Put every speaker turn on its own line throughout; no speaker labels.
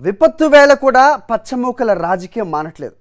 విపత్తు వేళ కూడా పచ్చమూకల రాజకీయం మానట్లేదు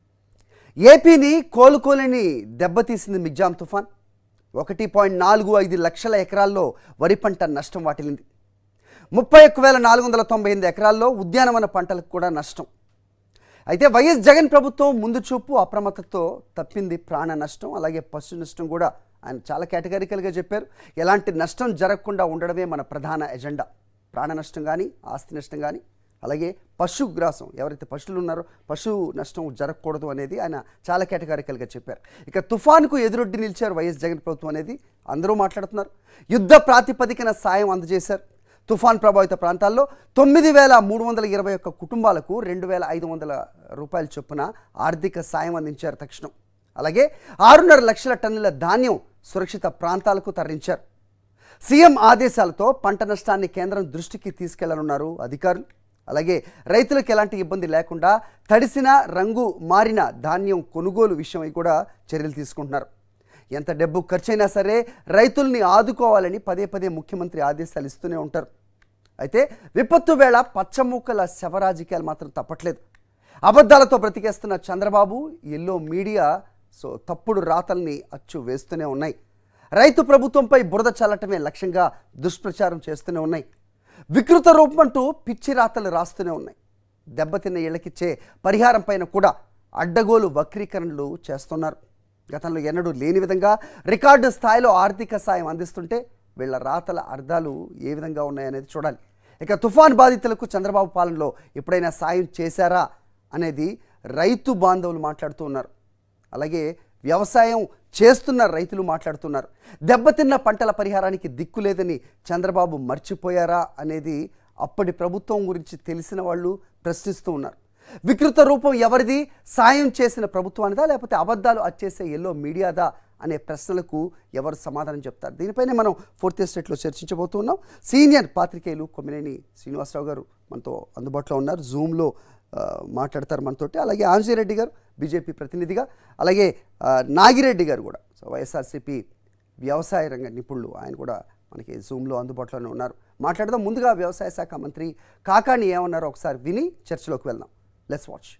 ఏపీని కోలుకోలేని దెబ్బతీసింది మిగ్జాం తుఫాన్ ఒకటి పాయింట్ నాలుగు ఐదు లక్షల ఎకరాల్లో వరి పంట నష్టం వాటిల్లింది ముప్పై ఒక్క వేల నాలుగు వందల తొంభై ఎనిమిది ఎకరాల్లో ఉద్యానవన పంటలకు కూడా నష్టం అయితే వైఎస్ జగన్ ప్రభుత్వం ముందు చూపు అప్రమత్తతో తప్పింది ప్రాణ నష్టం అలాగే పశు నష్టం కూడా ఆయన చాలా కేటగిరికల్గా చెప్పారు ఎలాంటి నష్టం జరగకుండా ఉండడమే మన ప్రధాన ఎజెండా ప్రాణ నష్టం కానీ ఆస్తి నష్టం కానీ అలాగే పశుగ్రాసం ఎవరైతే పశువులు ఉన్నారో పశు నష్టం జరగకూడదు అనేది ఆయన చాలా కేటగారికల్గా చెప్పారు ఇక తుఫాన్కు ఎదురొడ్డి నిలిచారు వైఎస్ జగన్ ప్రభుత్వం అనేది అందరూ మాట్లాడుతున్నారు యుద్ధ ప్రాతిపదికన సాయం అందజేశారు తుఫాన్ ప్రభావిత ప్రాంతాల్లో తొమ్మిది వేల మూడు వందల ఇరవై ఒక్క కుటుంబాలకు రెండు వేల ఐదు వందల రూపాయల చొప్పున ఆర్థిక సాయం అందించారు తక్షణం అలాగే ఆరున్నర లక్షల టన్నుల ధాన్యం సురక్షిత ప్రాంతాలకు తరలించారు సీఎం ఆదేశాలతో పంట నష్టాన్ని కేంద్రం దృష్టికి తీసుకెళ్లనున్నారు అధికారులు అలాగే రైతులకు ఎలాంటి ఇబ్బంది లేకుండా తడిసిన రంగు మారిన ధాన్యం కొనుగోలు విషయమై కూడా చర్యలు తీసుకుంటున్నారు ఎంత డబ్బు ఖర్చైనా సరే రైతుల్ని ఆదుకోవాలని పదే పదే ముఖ్యమంత్రి ఆదేశాలు ఇస్తూనే ఉంటారు అయితే విపత్తు వేళ పచ్చమూకల శవరాజకీయాలు మాత్రం తప్పట్లేదు అబద్ధాలతో బ్రతికేస్తున్న చంద్రబాబు ఎల్లో మీడియా సో తప్పుడు రాతల్ని అచ్చు వేస్తూనే ఉన్నాయి రైతు ప్రభుత్వంపై బురద చల్లటమే లక్ష్యంగా దుష్ప్రచారం చేస్తూనే ఉన్నాయి వికృత రూపమంటూ పిచ్చి రాతలు రాస్తూనే ఉన్నాయి దెబ్బతిన్న ఇళ్లకిచ్చే పరిహారం పైన కూడా అడ్డగోలు వక్రీకరణలు చేస్తున్నారు గతంలో ఎన్నడూ లేని విధంగా రికార్డు స్థాయిలో ఆర్థిక సాయం అందిస్తుంటే వీళ్ళ రాతల అర్థాలు ఏ విధంగా ఉన్నాయనేది చూడాలి ఇక తుఫాన్ బాధితులకు చంద్రబాబు పాలనలో ఎప్పుడైనా సాయం చేశారా అనేది రైతు బాంధవులు మాట్లాడుతూ ఉన్నారు అలాగే వ్యవసాయం చేస్తున్న రైతులు మాట్లాడుతున్నారు దెబ్బతిన్న పంటల పరిహారానికి దిక్కు లేదని చంద్రబాబు మర్చిపోయారా అనేది అప్పటి ప్రభుత్వం గురించి తెలిసిన వాళ్ళు ప్రశ్నిస్తూ ఉన్నారు వికృత రూపం ఎవరిది సాయం చేసిన ప్రభుత్వానిదా లేకపోతే అబద్ధాలు అచ్చేసే ఎల్లో మీడియాదా అనే ప్రశ్నలకు ఎవరు సమాధానం చెప్తారు దీనిపైనే మనం ఫోర్త్ ఎస్టేట్లో చర్చించబోతున్నాం సీనియర్ పాత్రికేయులు కొమ్మినేని శ్రీనివాసరావు గారు మనతో అందుబాటులో ఉన్నారు జూమ్లో ఆ, మాట్లాడతారు మనతోటి అలాగే ఆంజనేరెడ్డి గారు బీజేపీ ప్రతినిధిగా అలాగే ఆ, నాగిరెడ్డి గారు కూడా సో వైఎస్ఆర్సీపీ వ్యవసాయ రంగ నిపుణులు ఆయన కూడా మనకి జూమ్లో అందుబాటులోనే ఉన్నారు మాట్లాడదాం ముందుగా వ్యవసాయ శాఖ మంత్రి కాకాని ఏమన్నారో ఒకసారి విని చర్చలోకి వెళ్దాం లెట్స్ వాచ్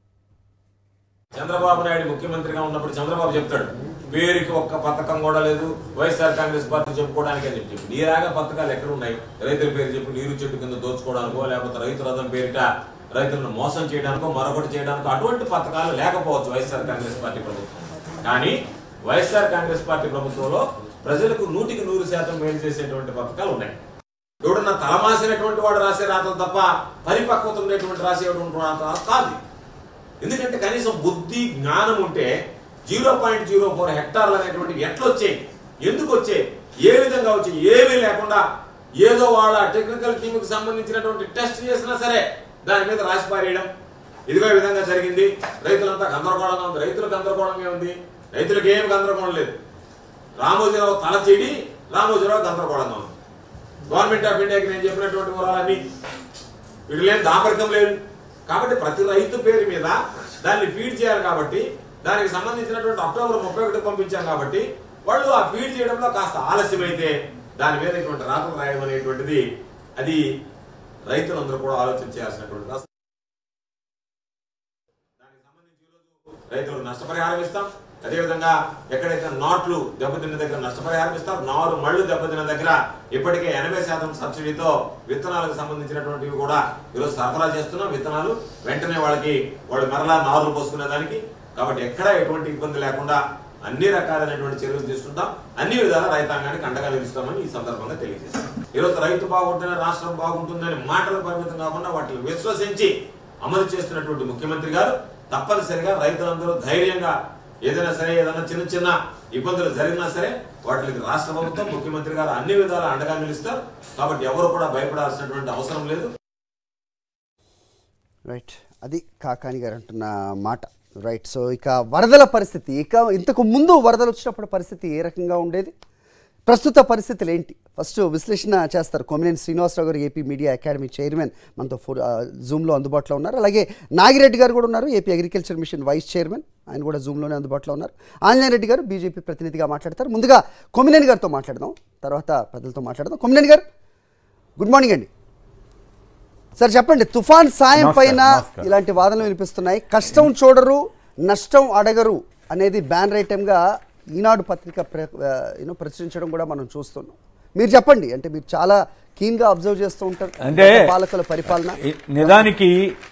చంద్రబాబు నాయుడు ముఖ్యమంత్రిగా ఉన్నప్పుడు చంద్రబాబు చెప్తాడు పేరుకి ఒక్క పథకం కూడా లేదు వైఎస్ఆర్ కాంగ్రెస్ పార్టీ చెప్పుకోవడానికి అని చెప్పి నీరాగా పథకాలు ఎక్కడ ఉన్నాయి రైతుల పేరు చెప్పి నీరు చెట్టు కింద దోచుకోవడానికో లేకపోతే రైతు రథం పేరిట రైతులను మోసం చేయడానికో మరొకటి చేయడానికో అటువంటి పథకాలు లేకపోవచ్చు వైఎస్ఆర్ కాంగ్రెస్ పార్టీ ప్రభుత్వం కానీ వైఎస్ఆర్ కాంగ్రెస్ పార్టీ ప్రభుత్వంలో ప్రజలకు నూటికి నూరు శాతం మేలు చేసేటువంటి పథకాలు ఉన్నాయి ఎవడన్నా తలమాసినటువంటి వాడు రాసే రాతలు తప్ప పరిపక్వత ఉండేటువంటి రాసేటువంటి రాత కాదు ఎందుకంటే కనీసం బుద్ధి జ్ఞానం ఉంటే జీరో పాయింట్ జీరో ఫోర్ హెక్టార్లు అనేటువంటివి ఎట్లా వచ్చాయి ఎందుకు వచ్చాయి ఏ విధంగా వచ్చాయి ఏమీ లేకుండా ఏదో వాళ్ళ టెక్నికల్ టీంకి సంబంధించినటువంటి టెస్ట్ చేసినా సరే దాని మీద రాసి పారేయడం ఇదిగో ఈ విధంగా జరిగింది రైతులంతా గందరగోళంగా ఉంది రైతులకు గందరగోళంగా ఉంది రైతులకు ఏం గందరగోళం లేదు రామోజీరావు తల చెడి రామోజీరావు గందరగోళంగా ఉంది గవర్నమెంట్ ఆఫ్ ఇండియాకి నేను చెప్పినటువంటి వివరాలన్నీ వీటి లేదు దాపరికం లేదు కాబట్టి ప్రతి రైతు పేరు మీద దాన్ని ఫీడ్ చేయాలి కాబట్టి దానికి సంబంధించినటువంటి అక్టోబర్ ముప్పై ఒకటి పంపించాం కాబట్టి వాళ్ళు ఆ ఫీడ్ చేయడంలో కాస్త ఆలస్యమైతే దాని మీద ఇటువంటి రాతలు రాయడం అనేటువంటిది అది రైతులందరూ కూడా ఆలోచన చేయాల్సినటువంటి రాష్ట్రం. దానికి సంబంధించి ఈరోజు రైతులకు నష్టపరిహారం ఇస్తాం అదేవిధంగా ఎక్కడైతే నాట్లు దెబ్బతిన్న దగ్గర నష్టపరిహారం ఇస్తాం నారు మళ్ళు దెబ్బతిన్న దగ్గర ఇప్పటికే ఎనభై శాతం సబ్సిడీతో విత్తనాలకు సంబంధించినటువంటివి కూడా ఈరోజు సరఫరా చేస్తున్నాం విత్తనాలు వెంటనే వాళ్ళకి వాళ్ళు మరలా నారులు పోసుకునే దానికి కాబట్టి ఎక్కడ ఎటువంటి ఇబ్బంది లేకుండా అన్ని రకాలైనటువంటి చర్యలు తీసుకుంటాం అన్ని విధాల రైతాంగానికి అండగా నిలుస్తామని ఈ సందర్భంగా తెలియజేస్తాం ఈరోజు రైతు బాగుంటేనే రాష్ట్రం బాగుంటుందని మాటలు పరిమితం కాకుండా వాటిని విశ్వసించి అమలు చేస్తున్నటువంటి ముఖ్యమంత్రి గారు తప్పనిసరిగా రైతులందరూ ధైర్యంగా ఏదైనా సరే ఏదైనా చిన్న చిన్న ఇబ్బందులు జరిగినా సరే వాటికి రాష్ట్ర ప్రభుత్వం ముఖ్యమంత్రి గారు అన్ని విధాల అండగా నిలుస్తారు కాబట్టి ఎవరు కూడా భయపడాల్సినటువంటి అవసరం లేదు
రైట్ అది కాకాని గారు అంటున్న మాట రైట్ సో ఇక వరదల పరిస్థితి ఇక ఇంతకు ముందు వరదలు వచ్చినప్పుడు పరిస్థితి ఏ రకంగా ఉండేది ప్రస్తుత పరిస్థితులు ఏంటి ఫస్ట్ విశ్లేషణ చేస్తారు కొమినేని శ్రీనివాసరావు గారు ఏపీ మీడియా అకాడమీ చైర్మన్ మనతో ఫో జూమ్లో అందుబాటులో ఉన్నారు అలాగే నాగిరెడ్డి గారు కూడా ఉన్నారు AP agriculture mission vice chairman ఆయన కూడా జూమ్లోనే అందుబాటులో ఉన్నారు ఆంజనేయ రెడ్డి గారు బీజేపీ ప్రతినిధిగా మాట్లాడతారు ముందుగా కొమినేని గారితో మాట్లాడదాం తర్వాత ప్రజలతో మాట్లాడదాం కొమినేని గారు గుడ్ మార్నింగ్ అండి సార్ చెప్పండి తుఫాన్ సాయం
నమస్కారం,
పైన
నమస్కారం.
ఇలాంటి వాదనలు వినిపిస్తున్నాయి కష్టం చూడరు నష్టం అడగరు అనేది బ్యాన్ గా ఈనాడు పత్రిక యూనో ప్రచురించడం కూడా మనం చూస్తున్నాం మీరు చెప్పండి అంటే మీరు చాలా keen గా అబ్జర్వ్ చేస్తూ ఉంటారు
అంటే
గత పాలకుల పరిపాలన
ఈ- నిజానికి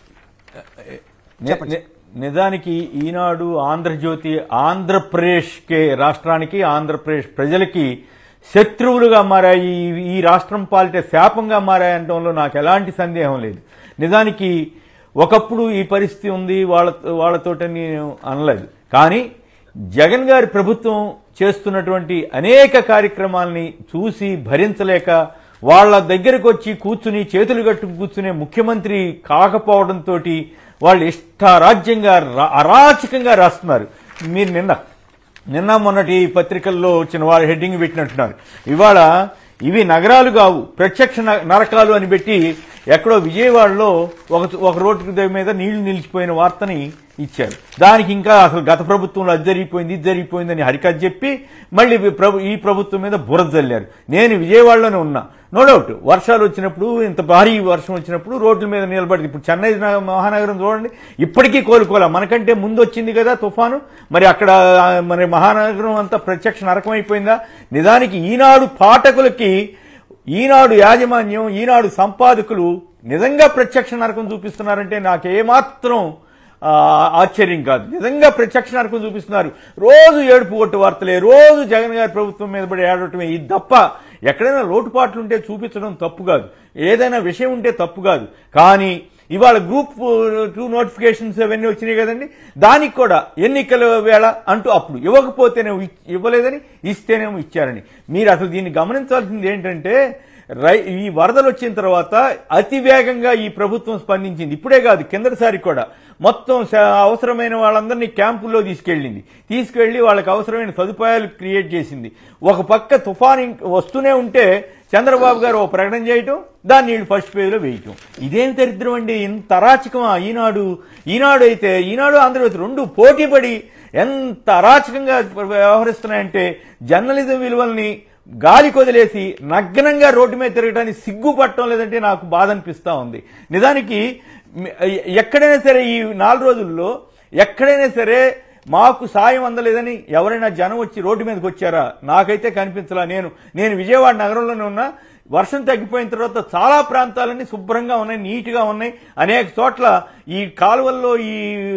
ని- ని- నిజానికి ఈనాడు ఆంధ్రజ్యోతి ఆంధ్రప్రదేశ్కి రాష్ట్రానికి ఆంధ్రప్రదేశ్ ప్రజలకి శత్రువులుగా మారాయి ఈ- ఈ రాష్ట్రం పాలిటే శాపంగా మారాయనటంలో నాకు ఎలాంటి సందేహం లేదు నిజానికి ఒకప్పుడు ఈ పరిస్థితి ఉంది వాళ్ళ వాళ్ళతోటి నేను అనలేదు కానీ జగన్ గారి ప్రభుత్వం చేస్తున్నటువంటి అనేక కార్యక్రమాల్ని చూసి భరించలేక వాళ్ళ దగ్గరకు వచ్చి కూర్చుని చేతులు కట్టుకు కూర్చునే ముఖ్యమంత్రి కాకపోవడంతో వాళ్ళు ఇష్టారాజ్యంగా రా- అరాచకంగా రాస్తున్నారు మీరు నిన్న నిన్న మొన్నటి పత్రికల్లో వచ్చిన వారు హెడ్డింగ్ పెట్టినట్టున్నారు ఇవాళ ఇవి నగరాలు కావు ప్రత్యక్ష న- నరకాలు అని పెట్టి ఎక్కడో విజయవాడలో ఒక ఒక రోడ్డు దగ్గర మీద నీళ్లు నిలిచిపోయిన వార్తని ఇచ్చారు దానికి ఇంకా అసలు గత ప్రభుత్వంలో అది జరిగిపోయింది ఇది జరిగిపోయిందని హరికథ చెప్పి మళ్ళీ ఈ ప్రభు ఈ ప్రభుత్వం మీద బురద జల్లారు నేను విజయవాడలోనే ఉన్నా నో డౌట్ వర్షాలు వచ్చినప్పుడు ఇంత భారీ వర్షం వచ్చినప్పుడు రోడ్ల మీద నిలబడి ఇప్పుడు చెన్నై నగ- మహానగరం చూడండి ఇప్పటికీ కోలుకోలే మనకంటే ముందు వచ్చింది కదా తుఫాను మరి అక్కడ ఆ, మరి మహానగరం అంతా ప్రత్యక్ష నరకమైపోయిందా నిజానికి ఈనాడు పాఠకులకి ఈనాడు యాజమాన్యం ఈనాడు సంపాదకులు నిజంగా ప్రత్యక్ష నరకం చూపిస్తున్నారంటే నాకేమాత్రం ఆ, ఆశ్చర్యం కాదు నిజంగా ప్రత్యక్ష నరకం చూపిస్తున్నారు రోజు ఏడుపు కొట్టు వార్తలే రోజు జగన్ గారి ప్రభుత్వం మీద పడి ఏడటమే ఇది తప్ప ఎక్కడైనా లోటుపాట్లు ఉంటే చూపించడం తప్పు కాదు ఏదైనా విషయం ఉంటే తప్పు కాదు కానీ ఇవాళ గ్రూప్ టూ నోటిఫికేషన్స్ అవన్నీ వచ్చినాయి కదండి దానికి కూడా ఎన్నికల వేళ అంటూ అప్పుడు ఇవ్వకపోతేనేమో ఇ- ఇవ్వలేదని ఇస్తేనేమో ఇచ్చారని మీరు అసలు దీన్ని గమనించాల్సింది ఏంటంటే రై ఈ వరదలు వచ్చిన తర్వాత అతి వేగంగా ఈ ప్రభుత్వం స్పందించింది ఇప్పుడే కాదు కిందటిసారి కూడా మొత్తం స- అవసరమైన వాళ్ళందరినీ క్యాంపుల్లో తీసుకెళ్ళింది తీసుకెళ్లి వాళ్ళకి అవసరమైన సదుపాయాలు క్రియేట్ చేసింది ఒక పక్క తుఫాన్ ఇంక్ వస్తూనే ఉంటే చంద్రబాబు గారు ఒక ప్రకటన చేయటం దాన్ని వీళ్ళు ఫస్ట్ పేజ్లో వేయటం ఇదేం దరిద్రం అండి ఇంత అరాచకమా ఈనాడు ఈనాడు అయితే ఈనాడు ఆంధ్రప్రదేశ్ రెండు పోటీపడి ఎంత అరాచకంగా వ్యవహరిస్తున్నాయంటే జర్నలిజం విలువల్ని గాలి కొదిలేసి నగ్నంగా రోడ్డు మీద తిరగడానికి సిగ్గుపట్టడం లేదంటే నాకు బాధ అనిపిస్తా ఉంది నిజానికి మి- ఎక్కడైనా సరే ఈ నాలుగు రోజుల్లో ఎక్కడైనా సరే మాకు సాయం అందలేదని ఎవరైనా జనం వచ్చి రోడ్డు మీదకి వచ్చారా నాకైతే కనిపించలా నేను నేను విజయవాడ నగరంలోనే ఉన్నా వర్షం తగ్గిపోయిన తర్వాత చాలా ప్రాంతాలన్నీ శుభ్రంగా ఉన్నాయి నీట్గా ఉన్నాయి అనేక చోట్ల ఈ కాలువల్లో ఈ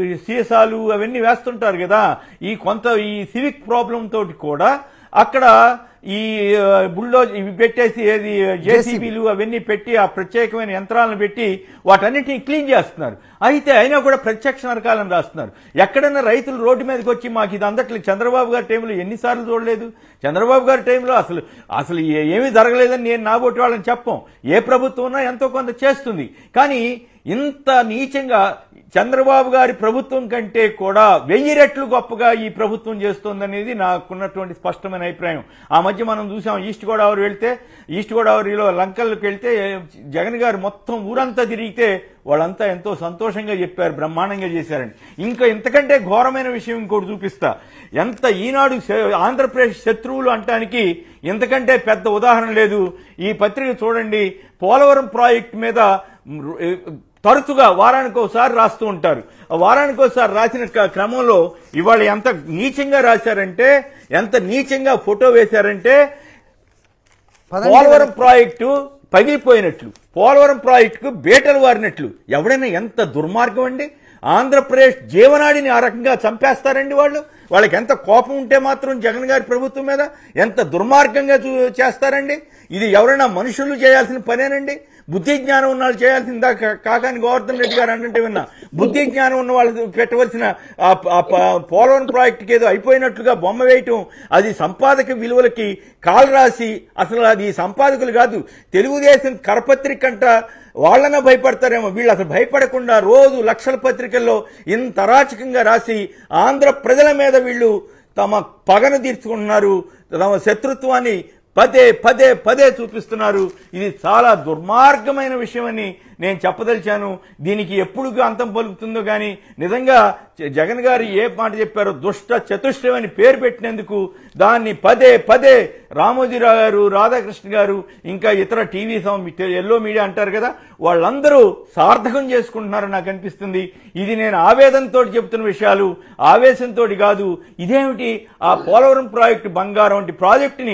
సీసాలు అవన్నీ వేస్తుంటారు కదా ఈ కొంత ఈ సివిక్ ప్రాబ్లం తోటి కూడా అక్కడ ఈ బుల్లో ఇవి పెట్టేసి ఏది జేసీబీలు అవన్నీ పెట్టి ఆ ప్రత్యేకమైన యంత్రాలను పెట్టి వాటన్నిటిని క్లీన్ చేస్తున్నారు అయితే అయినా కూడా ప్రత్యక్ష నరకాలను రాస్తున్నారు ఎక్కడైనా రైతులు రోడ్డు మీదకి వచ్చి మాకు ఇది అందట్లేదు చంద్రబాబు గారి టైంలో ఎన్నిసార్లు చూడలేదు చంద్రబాబు గారి టైంలో అసలు అసలు ఏ- ఏమీ జరగలేదని నేను నాబోటి వాళ్ళని చెప్పం ఏ ప్రభుత్వం ఉన్నా ఎంతో కొంత చేస్తుంది కానీ ఇంత నీచంగా చంద్రబాబు గారి ప్రభుత్వం కంటే కూడా వెయ్యి రెట్లు గొప్పగా ఈ ప్రభుత్వం చేస్తోందనేది నాకున్నటువంటి స్పష్టమైన అభిప్రాయం ఆ మధ్య మనం చూసాం ఈస్ట్ గోదావరి వెళ్తే ఈస్ట్ గోదావరిలో లంకల్లోకి వెళ్తే జగన్ గారు మొత్తం ఊరంతా తిరిగితే వాళ్ళంతా ఎంతో సంతోషంగా చెప్పారు బ్రహ్మాండంగా చేశారని ఇంకా ఇంతకంటే ఘోరమైన విషయం ఇంకోటి చూపిస్తా ఎంత ఈనాడు శ- ఆంధ్రప్రదేశ్ శత్రువులు అంటానికి ఇంతకంటే పెద్ద ఉదాహరణ లేదు ఈ పత్రిక చూడండి పోలవరం ప్రాజెక్టు మీద మ్, తరచుగా వారానికి ఒకసారి రాస్తూ ఉంటారు ఆ వారానికి ఒకసారి రాసిన క- క్రమంలో ఇవాళ ఎంత నీచంగా రాశారంటే ఎంత నీచంగా ఫోటో వేశారంటే
పదండి
పోలవరం ప్రాజెక్టు పగిలిపోయినట్లు పోలవరం ప్రాజెక్టుకు బేటలు వారినట్లు ఎవడైనా ఎంత దుర్మార్గం అండి ఆంధ్రప్రదేశ్ జీవనాడిని ఆ రకంగా చంపేస్తారండి వాళ్ళు వాళ్ళకి ఎంత కోపం ఉంటే మాత్రం జగన్ గారి ప్రభుత్వం మీద ఎంత దుర్మార్గంగా చూ- చేస్తారండి ఇది ఎవరైనా మనుషులు చేయాల్సిన పనేనండి బుద్ధి జ్ఞానం ఉన్న వాళ్ళు చేయాల్సిందా కా- కాకాని గోవర్ధన్ రెడ్డి గారు అంటే విన్నా బుద్ధి జ్ఞానం ఉన్న వాళ్ళు పెట్టవలసిన ఆ ప- ఆ ప- పోలవరం ప్రాజెక్టుకి ఏదో అయిపోయినట్లుగా బొమ్మ వేయటం అది సంపాదక విలువలకి కాలు రాసి అసలు అది సంపాదకులు కాదు తెలుగుదేశం కరపత్రిక అంట వాళ్ళన భయపడతారేమో వీళ్ళు అసలు భయపడకుండా రోజు లక్షల పత్రికల్లో ఇంత అరాచకంగా రాసి ఆంధ్ర ప్రజల మీద వీళ్ళు తమ పగను తీర్చుకుంటున్నారు తమ శత్రుత్వాన్ని పదే పదే పదే చూపిస్తున్నారు ఇది చాలా దుర్మార్గమైన విషయమని నేను చెప్పదలిచాను దీనికి ఎప్పుడు అంతం పలుకుతుందో కానీ నిజంగా జ- జగన్ గారు ఏ మాట చెప్పారో దుష్ట చతుష్టయం అని పేరు పెట్టినందుకు దాన్ని పదే పదే రామోజీరావు గారు రాధాకృష్ణ గారు ఇంకా ఇతర టీవీ సం- ఎల్లో మీడియా అంటారు కదా వాళ్ళందరూ సార్థకం చేసుకుంటున్నారని నాకు అనిపిస్తుంది ఇది నేను ఆవేదనతో చెబుతున్న విషయాలు ఆవేశంతో కాదు ఇదేమిటి ఆ పోలవరం ప్రాజెక్టు బంగారం వంటి ప్రాజెక్టుని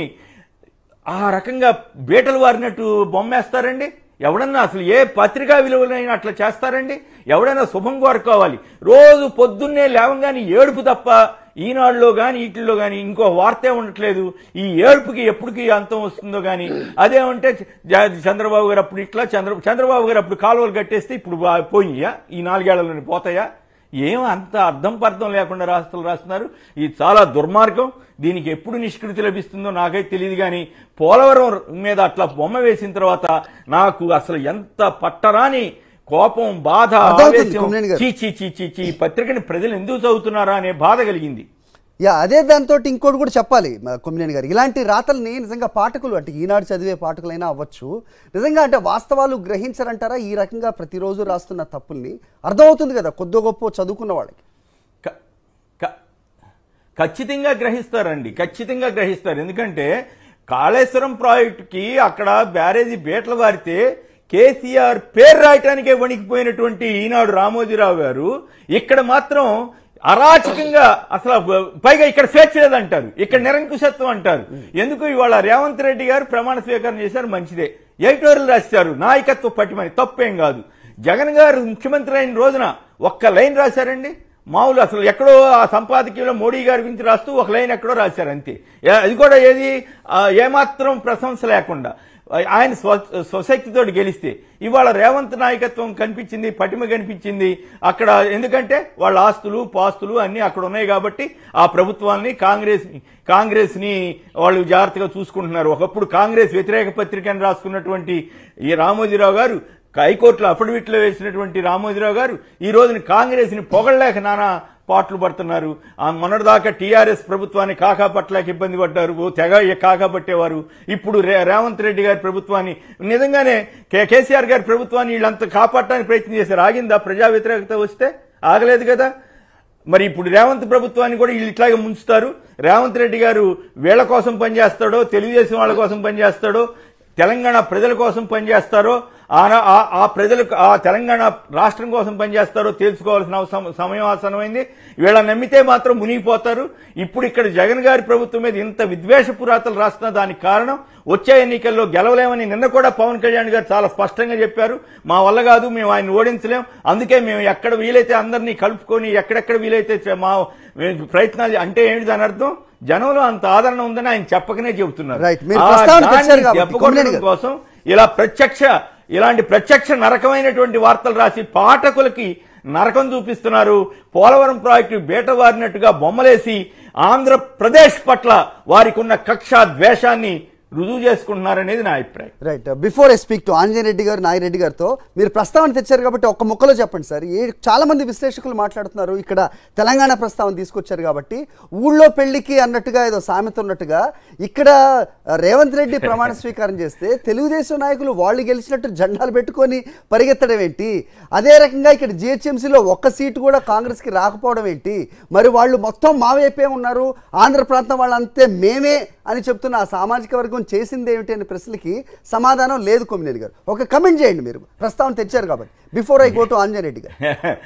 ఆ రకంగా బీటలు వారినట్టు బొమ్మేస్తారండి ఎవడన్నా అసలు ఏ పత్రికా విలువలైనా అట్లా చేస్తారండి ఎవడైనా శుభం కోరుకోవాలి రోజు పొద్దున్నే లేవంగానే ఏడుపు తప్ప ఈనాడులో కానీ వీటిల్లో కానీ ఇంకో వార్తే ఉండట్లేదు ఈ ఏడుపుకి ఎప్పటికి అంతం వస్తుందో కానీ అదేమంటే జ- చంద్రబాబు గారు అప్పుడు ఇట్లా చంద్ర చంద్రబాబు గారు అప్పుడు కాలువలు కట్టేస్తే ఇప్పుడు బా- పోయినాయా ఈ నాలుగేళ్లలోని పోతాయా ఏం అంత అర్థం పర్థం లేకుండా రాస్తలు రాస్తున్నారు ఇది చాలా దుర్మార్గం దీనికి ఎప్పుడు నిష్కృతి లభిస్తుందో నాకైతే తెలియదు కానీ పోలవరం మీద అట్లా బొమ్మ వేసిన తర్వాత నాకు అసలు ఎంత పట్టరాని కోపం బాధ
అర్థమవుతుంది,
ఆవేశం
కొమ్మినేని గారు.
చీ చీ చీ చీ చీ ఈ పత్రికని ప్రజలు ఎందుకు చదువుతున్నారా అనే బాధ కలిగింది
యా అదే దాంతో ఇంకోటి కూడా చెప్పాలి మా కొమ్మినేని గారు ఇలాంటి రాతల్ని నిజంగా పాఠకులు అంటే ఈనాడు చదివే పాఠకులైనా అవ్వచ్చు నిజంగా అంటే వాస్తవాలు గ్రహించరంటారా ఈ రకంగా ప్రతిరోజు రాస్తున్న తప్పుల్ని అర్థమవుతుంది కదా కొద్ది గొప్ప చదువుకున్న వాళ్ళకి
క- క- ఖచ్చితంగా గ్రహిస్తారండి ఖచ్చితంగా గ్రహిస్తారు ఎందుకంటే కాళేశ్వరం ప్రాజెక్టుకి అక్కడ బ్యారేజీ బీటలు వారితే కేసీఆర్ పేరు రాయటానికే వణికిపోయినటువంటి ఈనాడు రామోజీరావు గారు ఇక్కడ మాత్రం అరాచకంగా అసలు పైగా ఇక్కడ స్వేచ్ఛ లేదంటారు ఇక్కడ నిరంకుశత్వం అంటారు ఎందుకు ఇవాళ రేవంత్ రెడ్డి గారు ప్రమాణ స్వీకారం చేశారు మంచిదే ఎడిటోరియల్ రాశారు నాయకత్వ పట్టిమని తప్పేం కాదు జగన్ గారు ముఖ్యమంత్రి అయిన రోజున ఒక్క లైన్ రాశారండి మామూలు అసలు ఎక్కడో ఆ సంపాదకీయంలో మోడీ గారి గురించి రాస్తూ ఒక లైన్ ఎక్కడో రాశారు అంతే ఏ- అది కూడా ఏది ఆ, ఏమాత్రం ప్రశంస లేకుండా ఆయన స్వ స్వశక్తితో గెలిస్తే ఇవాళ రేవంత్ నాయకత్వం కనిపించింది పటిమ కనిపించింది అక్కడ ఎందుకంటే వాళ్ళ ఆస్తులు పాస్తులు అన్ని అక్కడ ఉన్నాయి కాబట్టి ఆ ప్రభుత్వాన్ని కాంగ్రెస్ కాంగ్రెస్ ని వాళ్ళు జాగ్రత్తగా చూసుకుంటున్నారు ఒకప్పుడు కాంగ్రెస్ వ్యతిరేక పత్రికని రాసుకున్నటువంటి ఈ రామోజీరావు గారు హైకోర్టులో అఫిడవిట్లో వేసినటువంటి రామోజీరావు గారు ఈ రోజున కాంగ్రెస్ ని పొగడలేక నానా పాటలు పడుతున్నారు ఆ మొన్నటిదాకా టీఆర్ఎస్ ప్రభుత్వాన్ని కాకా పట్టలేక ఇబ్బంది పడ్డారు ఓ తెగ కాకా పట్టేవారు ఇప్పుడు రే- రేవంత్ రెడ్డి గారి ప్రభుత్వాన్ని నిజంగానే కే- కేసీఆర్ గారి ప్రభుత్వాన్ని వీళ్ళంతా కాపాడటానికి ప్రయత్నం చేశారు ఆగిందా ప్రజా వ్యతిరేకత వస్తే ఆగలేదు కదా మరి ఇప్పుడు రేవంత్ ప్రభుత్వాన్ని కూడా వీళ్ళు ఇట్లాగే ముంచుతారు రేవంత్ రెడ్డి గారు వీళ్ళ కోసం పనిచేస్తాడో తెలుగుదేశం వాళ్ళ కోసం పనిచేస్తాడో తెలంగాణ ప్రజల కోసం పనిచేస్తారో ఆ- ఆ- ఆ ప్రజలకు ఆ తెలంగాణ రాష్ట్రం కోసం పనిచేస్తారో తెలుసుకోవాల్సిన అవసరం సమయం ఆసనమైంది వీళ్ళ నమ్మితే మాత్రం మునిగిపోతారు ఇప్పుడు ఇక్కడ జగన్ గారి ప్రభుత్వం మీద ఇంత విద్వేష పురాతలు రాస్తున్న దానికి కారణం వచ్చే ఎన్నికల్లో గెలవలేమని నిన్న కూడా పవన్ కళ్యాణ్ గారు చాలా స్పష్టంగా చెప్పారు మా వల్ల కాదు మేము ఆయన ఓడించలేం అందుకే మేము ఎక్కడ వీలైతే అందరినీ కలుపుకొని ఎక్కడెక్కడ వీలైతే చే- మా ప్రయత్నాలు అంటే ఏంటి దాని అర్థం జనంలో అంత ఆదరణ ఉందని ఆయన చెప్పకనే చెబుతున్నారు
Right. మీరు
ఆ
ప్రస్తావన
దాన్ని
తెచ్చారు కాబట్టి,
చెప్పగొట్టడం
కొమ్మినేని గారు.
కోసం ఇలా ప్రత్యక్ష ఇలాంటి ప్రత్యక్ష నరకమైనటువంటి వార్తలు రాసి పాఠకులకి నరకం చూపిస్తున్నారు పోలవరం ప్రాజెక్టు బేట వారినట్టుగా బొమ్మలేసి ఆంధ్రప్రదేశ్ పట్ల వారికి ఉన్న కక్ష ద్వేషాన్ని రుజువు చేసుకుంటున్నారనేది నా అభిప్రాయం
right before I speak to Anjaneya Reddy garu Nagireddy గారితో మీరు ప్రస్తావన తెచ్చారు కాబట్టి ఒక్క ముక్కలో చెప్పండి సార్ ఏ చాలా మంది విశ్లేషకులు మాట్లాడుతున్నారు ఇక్కడ తెలంగాణ ప్రస్తావన తీసుకొచ్చారు కాబట్టి ఊళ్ళో పెళ్లికి అన్నట్టుగా ఏదో సామెత ఉన్నట్టుగా ఇక్కడ ఆ, రేవంత్ రెడ్డి ప్రమాణ స్వీకారం చేస్తే తెలుగుదేశం నాయకులు వాళ్ళు గెలిచినట్టు జెండాలు పెట్టుకొని పరిగెత్తడం ఏంటి అదే రకంగా ఇక్కడ జిహెచ్ఎంసీలో ఒక్క సీటు కూడా కాంగ్రెస్కి రాకపోవడం ఏంటి మరి వాళ్ళు మొత్తం మా వైపే ఉన్నారు ఆంధ్ర ప్రాంతం వాళ్ళంతే మేమే అని చెప్తున్న ఆ సామాజిక వర్గం చేసింది ఏమిటి అనే ప్రశ్నలకి సమాధానం లేదు కొమ్మినేని గారు ఒక కమెంట్ చేయండి మీరు ప్రస్తావన తెచ్చారు కాబట్టి before I go to Anjaneya Reddy garu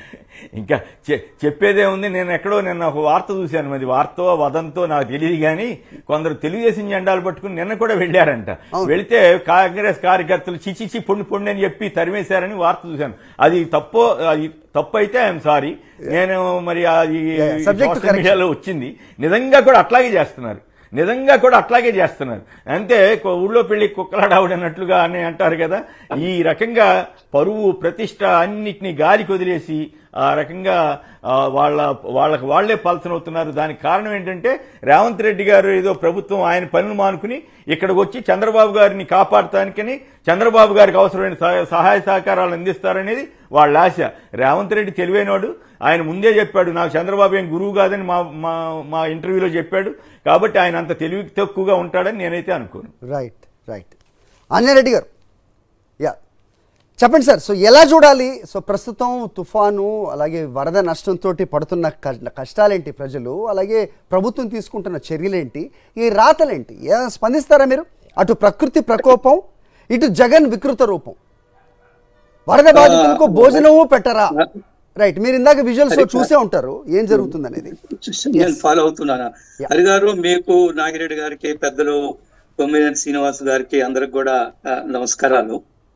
ఇంకా చె- చెప్పేదే ఉంది నేను ఎక్కడో నిన్న ఒక వార్త చూశాను మరి వార్తో వదంతో నాకు తెలియదు కానీ కొందరు తెలుగుదేశం జెండాలు పట్టుకుని నిన్న కూడా వెళ్ళారంట
అవును.
వెళితే కాంగ్రెస్ కార్యకర్తలు చిచిచి పొండి పొండి అని చెప్పి తరిమేశారని వార్త చూశాను అది తప్పో అది తప్పు అయితే ఐఎమ్ సారీ నేను మరి అది
Yeah, subject to
social
correction.
మీడియాలో వచ్చింది నిజంగా కూడా అట్లాగే చేస్తున్నారు నిజంగా కూడా అట్లాగే చేస్తున్నారు అంతే కొ- ఊళ్ళో పెళ్లి కుక్కలాడావుడు అన్నట్లుగా అని అంటారు కదా ఈ రకంగా పరువు ప్రతిష్ట అన్నిటినీ గాలికి వదిలేసి ఆ రకంగా ఆ, వాళ్ళ వాళ్ళకి వాళ్లే పలసనవుతున్నారు దానికి కారణం ఏంటంటే రేవంత్ రెడ్డి గారు ఏదో ప్రభుత్వం ఆయన పనులు మానుకుని ఇక్కడికి వచ్చి చంద్రబాబు గారిని కాపాడటానికని చంద్రబాబు గారికి అవసరమైన సహాయ- సహాయ సహకారాలు అందిస్తారనేది వాళ్ళ ఆశ రేవంత్ రెడ్డి తెలివైనవాడు ఆయన ముందే చెప్పాడు నాకు చంద్రబాబు ఏం గురువు కాదని మా మా మా ఇంటర్వ్యూలో చెప్పాడు కాబట్టి ఆయన అంత తెలివి తక్కువగా ఉంటాడని నేనైతే అనుకోను
రైట్ రైట్ ఆంజనేరెడ్డి గారు యా చెప్పండి సార్ సో ఎలా చూడాలి సో ప్రస్తుతం తుఫాను అలాగే వరద నష్టంతో పడుతున్న క- కష్టాలేంటి ప్రజలు అలాగే ప్రభుత్వం తీసుకుంటున్న చర్యలేంటి ఈ రాతలేంటి ఏ స్పందిస్తారా మీరు అటు ప్రకృతి ప్రకోపం ఇటు జగన్ వికృత రూపం వరద బాధితులకు భోజనము పెట్టరా రైట్ మీరు ఇందాక విజువల్స్ లో చూసే ఉంటారు ఏం జరుగుతుంది అనేది
నేను ఫాలో అవుతున్నాను హరి గారు మీకు నాగిరెడ్డి గారికి పెద్దలు కొమ్మినేని శ్రీనివాస్ గారికి అందరికి కూడా ఆ, నమస్కారాలు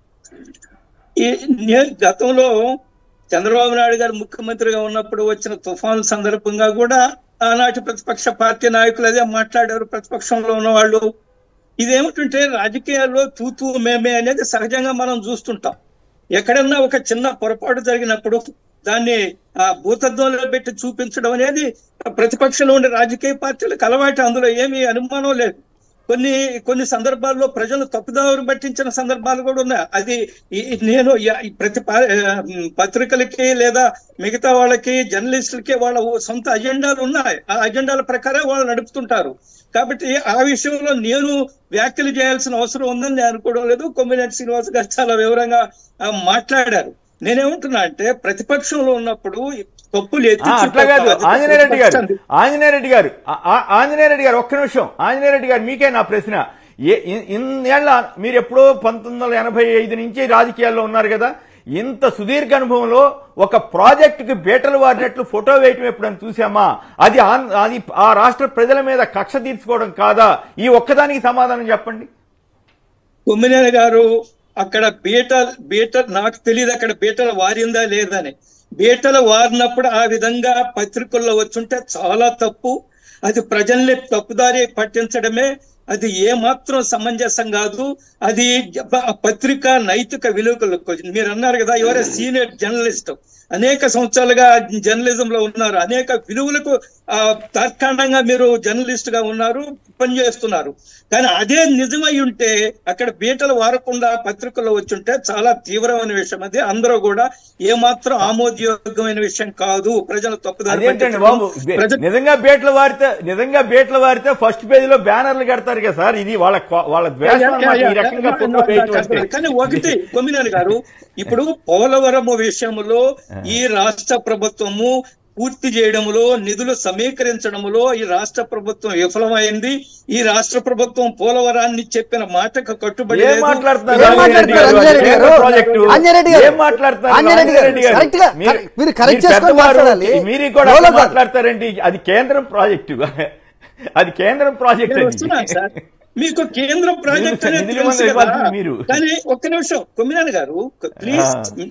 ఈ నే- గతంలో చంద్రబాబు నాయుడు గారు ముఖ్యమంత్రిగా ఉన్నప్పుడు వచ్చిన తుఫాను సందర్భంగా కూడా ఆనాటి ప్రతిపక్ష పార్టీ నాయకులు అదే మాట్లాడారు ప్రతిపక్షంలో ఉన్న వాళ్ళు ఇదేమిటంటే రాజకీయాల్లో తూతూ మేమే అనేది సహజంగా మనం చూస్తుంటాం ఎక్కడన్నా ఒక చిన్న పొరపాటు జరిగినప్పుడు దాన్ని ఆ భూతత్వంలో పెట్టి చూపించడం అనేది ప్రతిపక్షంలో ఉండే రాజకీయ పార్టీలకు అలవాటు అందులో ఏమీ అనుమానం లేదు కొన్ని కొన్ని సందర్భాల్లో ప్రజలు తప్పుదారు పట్టించిన సందర్భాలు కూడా ఉన్నాయి అది ఈ- ఈ నేను యా- ఈ ప్రతి పా- ఆ, మ్, పత్రికలకి లేదా మిగతా వాళ్ళకి జర్నలిస్టులకి వాళ్ళ ఓ సొంత అజెండాలు ఉన్నాయి ఆ అజెండాల ప్రకారం వాళ్ళు నడుపుతుంటారు కాబట్టి ఆ విషయంలో నేను వ్యాఖ్యలు చేయాల్సిన అవసరం ఉందని నేను అనుకోవడం లేదు కొమ్మినేని శ్రీనివాస్ గారు చాలా వివరంగా ఆ, మాట్లాడారు నేనేమంటున్నా అంటే ప్రతిపక్షంలో ఉన్నప్పుడు తప్పులు ఎత్తి
ఆ, అట్లా కాదు
చూపే
ఆంజనేయ రెడ్డి గారు
ప్రతిపక్షాన్ని-
ఆంజనేయ రెడ్డి గారు ఆ- ఆ- ఆంజనేయ రెడ్డి గారు ఒక్క నిమిషం ఆంజనేయ రెడ్డి గారు మీకే నా ప్రశ్న ఏ- ఇన్- ఇన్నేళ్ల మీరు ఎప్పుడో పంతొమ్మిది వందల ఎనభై ఐదు నుంచి రాజకీయాల్లో ఉన్నారు కదా ఇంత సుదీర్ఘ అనుభవంలో ఒక ప్రాజెక్టుకి బీటలు వారినట్లు ఫోటో వేయటం ఎప్పుడని చూసామా అది ఆన్- అది ఆ రాష్ట్ర ప్రజల మీద కక్ష తీర్చుకోవడం కాదా ఈ ఒక్కదానికి సమాధానం చెప్పండి
కొమ్మినేని గారు అక్కడ బీట బీట నాకు తెలియదు అక్కడ బీటలు వారిందా లేదని బీటలు వారినప్పుడు ఆ విధంగా పత్రికల్లో వచ్చుంటే చాలా తప్పు అది ప్రజల్ని తప్పుదారి పట్టించడమే అది ఏ మాత్రం సమంజసం కాదు అది జ- పత్రిక నైతిక విలువలు మీరు అన్నారు కదా ఎవరే సీనియర్ జర్నలిస్ట్ అనేక సంవత్సరాలుగా జర్నలిజం లో ఉన్నారు అనేక విలువలకు ఆ తార్కాండంగా మీరు జర్నలిస్ట్ గా ఉన్నారు పనిచేస్తున్నారు కానీ అదే నిజమై ఉంటే అక్కడ బీటలు వారకుండా పత్రికల్లో వచ్చుంటే చాలా తీవ్రమైన విషయం అది అందరూ కూడా ఏమాత్రం ఆమోదయోగ్యమైన విషయం కాదు ప్రజలు తప్పుదారి
అదేంటండి
పట్టించడం.
బాబు బే-
ప్రజలు
నిజంగా బేట్లు వారితే నిజంగా బేట్లు వారితే ఫస్ట్ పేజ్ లో బ్యానర్లు కడతారు కదా సార్ ఇది వాళ్ళ క్వా- వాళ్ళ ద్వేషం అన్నమాట ఈ రకంగా ఫోటో వేయటం అంటే.
కానీ ఒకటి కొమ్మినేని గారు ఇప్పుడు పోలవరము విషయంలో ఈ రాష్ట్ర ప్రభుత్వము పూర్తి చేయడంలో నిధులు సమీకరించడంలో ఈ రాష్ట్ర ప్రభుత్వం విఫలమైంది ఈ రాష్ట్ర ప్రభుత్వం పోలవరాన్ని చెప్పిన మాటకు కట్టుబడి
ఏం
లేదు.
మాట్లాడుతున్నారు
ఏం
ఆంజనేయ రెడ్డి గారు?
మాట్లాడుతున్నారు
అది
ఆంజనేయ
కేంద్ర
గారు?
ప్రాజెక్టు.
ఆంజనేయ రెడ్డి గారు?
ఏం మాట్లాడుతున్నారు
ఆంజనేయ రెడ్డి గారు?
ఆంజనేయ రెడ్డి గారు?
కరెక్ట్ గా-
మీరు-
మీరు కరెక్ట్
మీరు
చేసుకొని
పెద్దవారు,
మాట్లాడాలి.
మీరు కూడా
లోలో
అట్లా
కాదు.
మాట్లాడతారండి అది కేంద్రం ప్రాజెక్టు అది కేంద్రం ప్రాజెక్ట్
నేను
అది.
వస్తున్నాను సార్ మీకు కేంద్ర ప్రాజెక్ట్
నిధులు-
అనేది
నిధులు
తెలుసు
ఇవ్వాలి
కదా
మీరు.
కానీ ఒక్క నిమిషం కొమ్మినేని గారు ప్లీజ్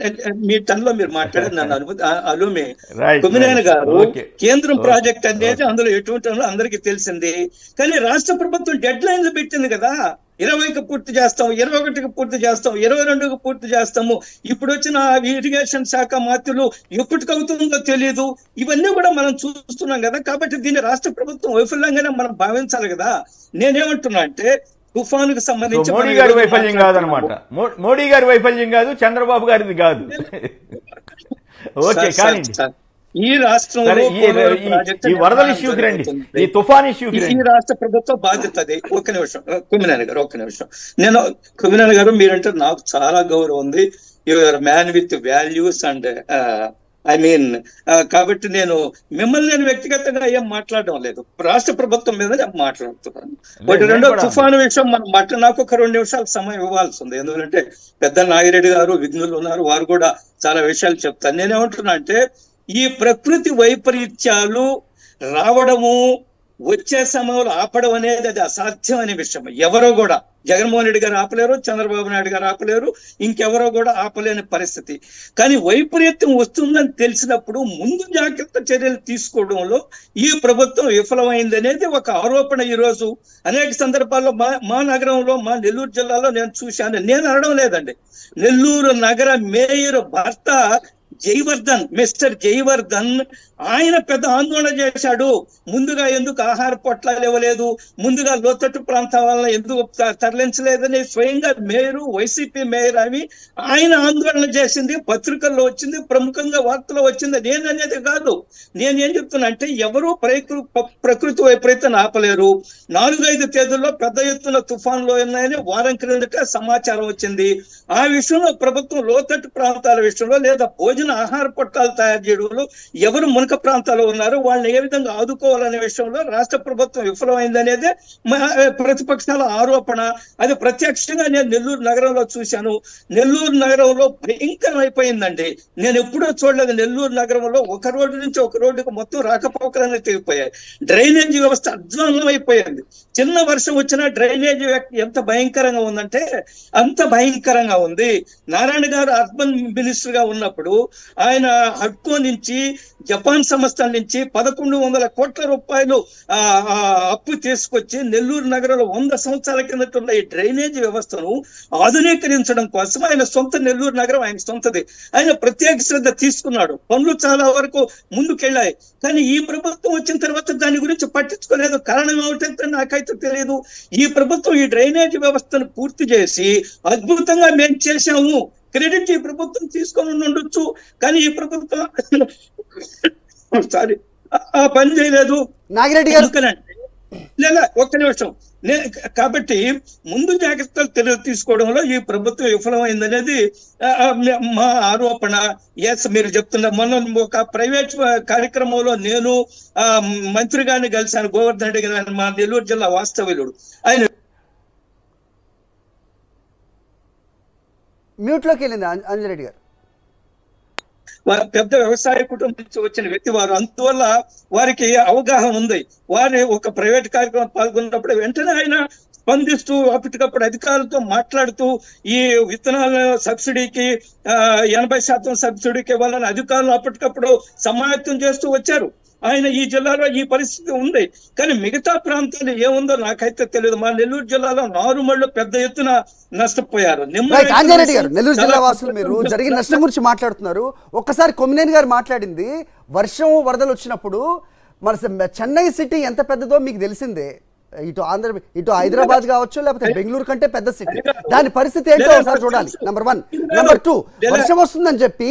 మీ టన్ లో మీరు మాట్లాడండి నన్ను అనుమతి అలుమే
Right,
Kommineni
right.
Garu
Okay.
కేంద్రం
Okay.
ప్రాజెక్ట్ అనేది అందులో ఎటువంటి ఉందో అందరికీ తెలిసింది కానీ రాష్ట్ర ప్రభుత్వం డెడ్ లైన్లు పెట్టింది కదా ఇరవైకి పూర్తి చేస్తాం ఇరవై ఒకటికి పూర్తి చేస్తాం ఇరవై రెండుకి పూర్తి చేస్తాము ఇప్పుడు వచ్చిన ఇరిగేషన్ శాఖ మాత్రులు ఎప్పటికవుతుందో తెలియదు ఇవన్నీ కూడా మనం చూస్తున్నాం కదా కాబట్టి దీన్ని రాష్ట్ర ప్రభుత్వం వైఫల్యంగానే మనం భావించాలి కదా నేనేమంటున్నా అంటే తుఫానుకు
సో
సంబంధించి
మోడీ
మనం
గారి
ఈరోజు
వైఫల్యం కాదనమాట మో- మోడీ గారి వైఫల్యం కాదు చంద్రబాబు గారిది కాదు ఓకే
సార్, సార్,
కానీ
సార్, ఈ రాష్ట్రంలో
సరే ఈ-
పోలవరం
ఈ-
ప్రాజెక్టు
ఈ వరదల
నిర్మాణం
ఇష్యూకి రండి
జరుగుతుంది.
ఈ తుఫాన్ ఇష్యూకి
ఈ
రండి
రాష్ట్ర ప్రభుత్వ బాధ్యత అది ఒక్క నిమిషం కుమినాని గారు ఒక్క నిమిషం నేను కుమినాని గారు మీరంటే నాకు చాలా గౌరవం ఉంది your man with values and I mean కాబట్టి నేను మిమ్మల్ని నేను వ్యక్తిగతంగా ఏం మాట్లాడడం లేదు రాష్ట్ర ప్రభుత్వం మీద నేను మాట్లాడుతున్నాను ఒకటి
నేను
రెండో
కూడా-
తుఫాను విషయం మనం మాట నాకు ఒక రెండు నిమిషాలు సమయం ఇవ్వాల్సి ఉంది ఎందుకంటే పెద్ద నాగిరెడ్డి గారు విఘ్నులు ఉన్నారు వారు కూడా చాలా విషయాలు చెప్తారు నేనేమంటున్నా అంటే ఈ ప్రకృతి వైపరీత్యాలు రావడము వచ్చే సమయంలో ఆపడం అనేది అది అసాధ్యమైన విషయం ఎవరో కూడా జగన్మోహన్ రెడ్డి గారు ఆపలేరు చంద్రబాబు నాయుడు గారు ఆపలేరు ఇంకెవరో కూడా ఆపలేని పరిస్థితి కానీ వైపరీత్యం వస్తుందని తెలిసినప్పుడు ముందు జాగ్రత్త చర్యలు తీసుకోవడంలో ఈ ప్రభుత్వం విఫలమైంది అనేది ఒక ఆరోపణ ఈ రోజు అనేక సందర్భాల్లో మా మా నగరంలో మా నెల్లూరు జిల్లాలో నేను చూశాను నేను అనడం లేదండి నెల్లూరు నగర మేయర్ భర్త జయవర్ధన్ మిస్టర్ జయవర్ధన్ ఆయన పెద్ద ఆందోళన చేశాడు ముందుగా ఎందుకు ఆహార పొట్లాలు ఇవ్వలేదు ముందుగా లోతట్టు ప్రాంతాల వల్ల ఎందుకు త- తరలించలేదని స్వయంగా మేయరు వైసీపీ మేయర్ అని ఆయన ఆందోళన చేసింది పత్రికల్లో వచ్చింది ప్రముఖంగా వార్తలో వచ్చింది నేననేది కాదు నేనేం చెప్తున్నా అంటే ఎవరు ప్రకృ- ప- ప్రకృతి వైపరీత్యం ఆపలేరు నాలుగైదు తేదీల్లో పెద్ద ఎత్తున తుఫాన్లు ఉన్నాయని వారం క్రిందట సమాచారం వచ్చింది ఆ విషయంలో ప్రభుత్వం లోతట్టు ప్రాంతాల విషయంలో లేదా భోజన ఆహార పొట్టాలు తయారు చేయడంలో ఎవరు మునక ప్రాంతాల్లో ఉన్నారు వాళ్ళని ఏ విధంగా ఆదుకోవాలనే విషయంలో రాష్ట్ర ప్రభుత్వం విఫలమైందనేదే మా ప్రతిపక్షాల ఆరోపణ అది ప్రత్యక్షంగా నేను నెల్లూరు నగరంలో చూశాను నెల్లూరు నగరంలో భయంకరం అయిపోయిందండి నేను ఎప్పుడూ చూడలేదు నెల్లూరు నగరంలో ఒక రోడ్డు నుంచి ఒక రోడ్డుకు మొత్తం రాకపోకలన్నీ తెగిపోయాయి డ్రైనేజీ వ్యవస్థ అధ్వానం అయిపోయింది చిన్న వర్షం వచ్చినా డ్రైనేజీ వ్యక్తి ఎంత భయంకరంగా ఉందంటే అంత భయంకరంగా ఉంది నారాయణ గారు అర్బన్ మినిస్టర్ గా ఉన్నప్పుడు ఆయన హడ్కో నుంచి జపాన్ సంస్థల నుంచి పదకొండు వందల కోట్ల రూపాయలు ఆ, ఆ, అప్పు తీసుకొచ్చి నెల్లూరు నగరంలో వంద సంవత్సరాల కిందట ఉన్న ఈ డ్రైనేజీ వ్యవస్థను ఆధునీకరించడం కోసం ఆయన సొంత నెల్లూరు నగరం ఆయన సొంతది ఆయన ప్రత్యేక శ్రద్ధ తీసుకున్నాడు పనులు చాలా వరకు ముందుకెళ్ళాయి కానీ ఈ ప్రభుత్వం వచ్చిన తర్వాత దాని గురించి పట్టించుకోలేదు కారణం ఏమిటంటే నాకైతే తెలియదు ఈ ప్రభుత్వం ఈ డ్రైనేజీ వ్యవస్థను పూర్తి చేసి అద్భుతంగా మేము చేశాము క్రెడిట్ ఈ ప్రభుత్వం తీసుకొని ఉండొచ్చు కానీ ఈ ప్రభుత్వం సారీ ఆ పని చేయలేదు
నాగిరెడ్డి గారు
ఎందుకనంటే లేదా ఒక్క నిమిషం నే- కాబట్టి ముందు జాగ్రత్తలు తెలు తీసుకోవడంలో ఈ ప్రభుత్వం విఫలమైందనేది ఆ, ఆ, మా ఆరోపణ ఎస్ మీరు చెప్తున్న మొన్న ఒక ప్రైవేట్ కార్యక్రమంలో నేను ఆ మంత్రి గారిని కలిశాను గోవర్ధన్ రెడ్డి గారు మా నెల్లూరు జిల్లా వాస్తవ్యులుడు ఆయన
మ్యూట్లోకి వెళ్ళింది అంజ- అంజరెడ్డి గారు
వారు పెద్ద వ్యవసాయ కుటుంబం నుంచి వచ్చిన వ్యక్తి వారు అందువల్ల వారికి అవగాహన ఉంది వారి ఒక ప్రైవేట్ కార్యక్రమం పాల్గొన్నప్పుడు వెంటనే ఆయన స్పందిస్తూ అప్పటికప్పుడు అధికారులతో మాట్లాడుతూ ఈ విత్తనాల సబ్సిడీకి ఆ, ఎనభై శాతం సబ్సిడీకి ఇవ్వాలని అధికారులు అప్పటికప్పుడు సమాయత్తం చేస్తూ వచ్చారు ఆయన ఈ జిల్లాలో ఈ పరిస్థితి ఉంది కానీ మిగతా ప్రాంతాలు ఏముందో నాకైతే తెలియదు మా నెల్లూరు జిల్లాలో నారుమళ్ళు పెద్ద ఎత్తున నష్టపోయారు నిమ్మ
రైట్ ఆంజనేయుడు గారు నెల్లూరు
చాలా
జిల్లా వాసులు మీరు జరిగిన నష్టం గురించి మాట్లాడుతున్నారు ఒక్కసారి కొమ్మినేని గారు మాట్లాడింది వర్షం వరదలు వచ్చినప్పుడు మన స- చెన్నై సిటీ ఎంత పెద్దదో మీకు తెలిసిందే ఇటు ఆంధ్ర ఇటు హైదరాబాద్ కావచ్చు లేకపోతే బెంగళూరు కంటే పెద్ద సిటీ దాని పరిస్థితి ఏంటో ఒకసారి చూడాలి నెంబర్ వన్ నెంబర్ టూ వర్షం వస్తుందని చెప్పి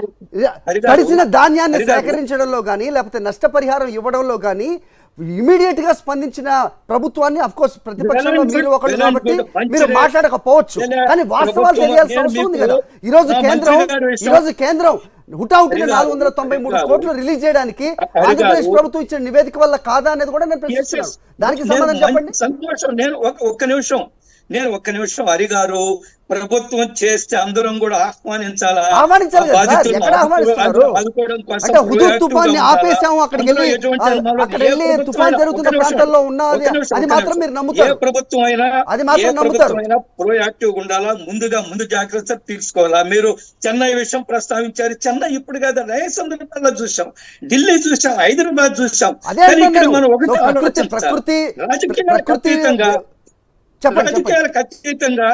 తడిసిన ధాన్యాన్ని సేకరించడంలో కానీ లేకపోతే నష్టపరిహారం ఇవ్వడంలో కానీ ఇమీడియట్ గా స్పందించిన ప్రభుత్వాన్ని అఫ్ కోర్స్ ప్రతిపక్షంలో మీరు ఒకళ్ళు కాబట్టి మీరు మాట్లాడకపోవచ్చు కానీ వాస్తవాలు తెలియాల్సిన అవసరం ఉంది కదా ఈ రోజు కేంద్రం ఈ రోజు కేంద్రం హుటాహుటిన నాలుగు వందల తొంభై మూడు కోట్లు రిలీజ్ చేయడానికి ఆంధ్రప్రదేశ్ ప్రభుత్వం ఇచ్చిన నివేదిక వల్ల కాదా అనేది కూడా నేను ప్రశ్నిస్తున్నాను దానికి సమాధానం
నేను
చెప్పండి
సంతోషం నేను ఒక- ఒక్క నిమిషం నేను ఒక్క నిమిషం హరి గారు ప్రభుత్వం చేస్తే అందరం కూడా ఆహ్వానించాలా
ఆహ్వానించాలి కదా
ఆ
సార్
బాధితులను
ఎక్కడ ఆహ్వానిస్తున్నారు
ఆదుకో- ఆదుకోవడం కోసం
అంటే హుదూద్
proactive
తుఫాన్ని
గా
ఆపేసాము
ఉండాలా?
అక్కడికి
అందులో
వెళ్ళి
ఎటువంటి
ఆ-
అనుమానం
అక్కడ
లేదు.
వెళ్ళి
ఏ ప్రభుత్వం
తుఫాన్
అయినా-
జరుగుతున్న
ఒక్క నిమిషం,
ప్రాంతాల్లో ఉన్నది
ఒక్క నిమిషం,
అది
ఒక్క
మాత్రం
నిమిషం.
మీరు నమ్ముతారు
ఏ ప్రభుత్వం అయినా
అది మాత్రం
ఏ
నమ్ముతారు.
ప్రభుత్వం అయినా ప్రోయాక్టివ్ ఉండాలా ముందుగా ముందు జాగ్రత్త తీసుకోవాలా మీరు చెన్నై విషయం ప్రస్తావించారు చెన్నై ఇప్పుడు కదా రైతు సందర్భాల్లో చూసాం ఢిల్లీ చూసాం హైదరాబాద్ చూసాం
అదే
కానీ ఇక్కడ
అంటున్నాను.
మనం ఒకటి
సో ప్రకృతి
ఆలోచించాలి.
ప్రకృతి
రాజకీయాలకు
ప్రకృతి
అతీతంగా
చెప్పండి చెప్పండి
రాజకీయాలకు అతీతంగా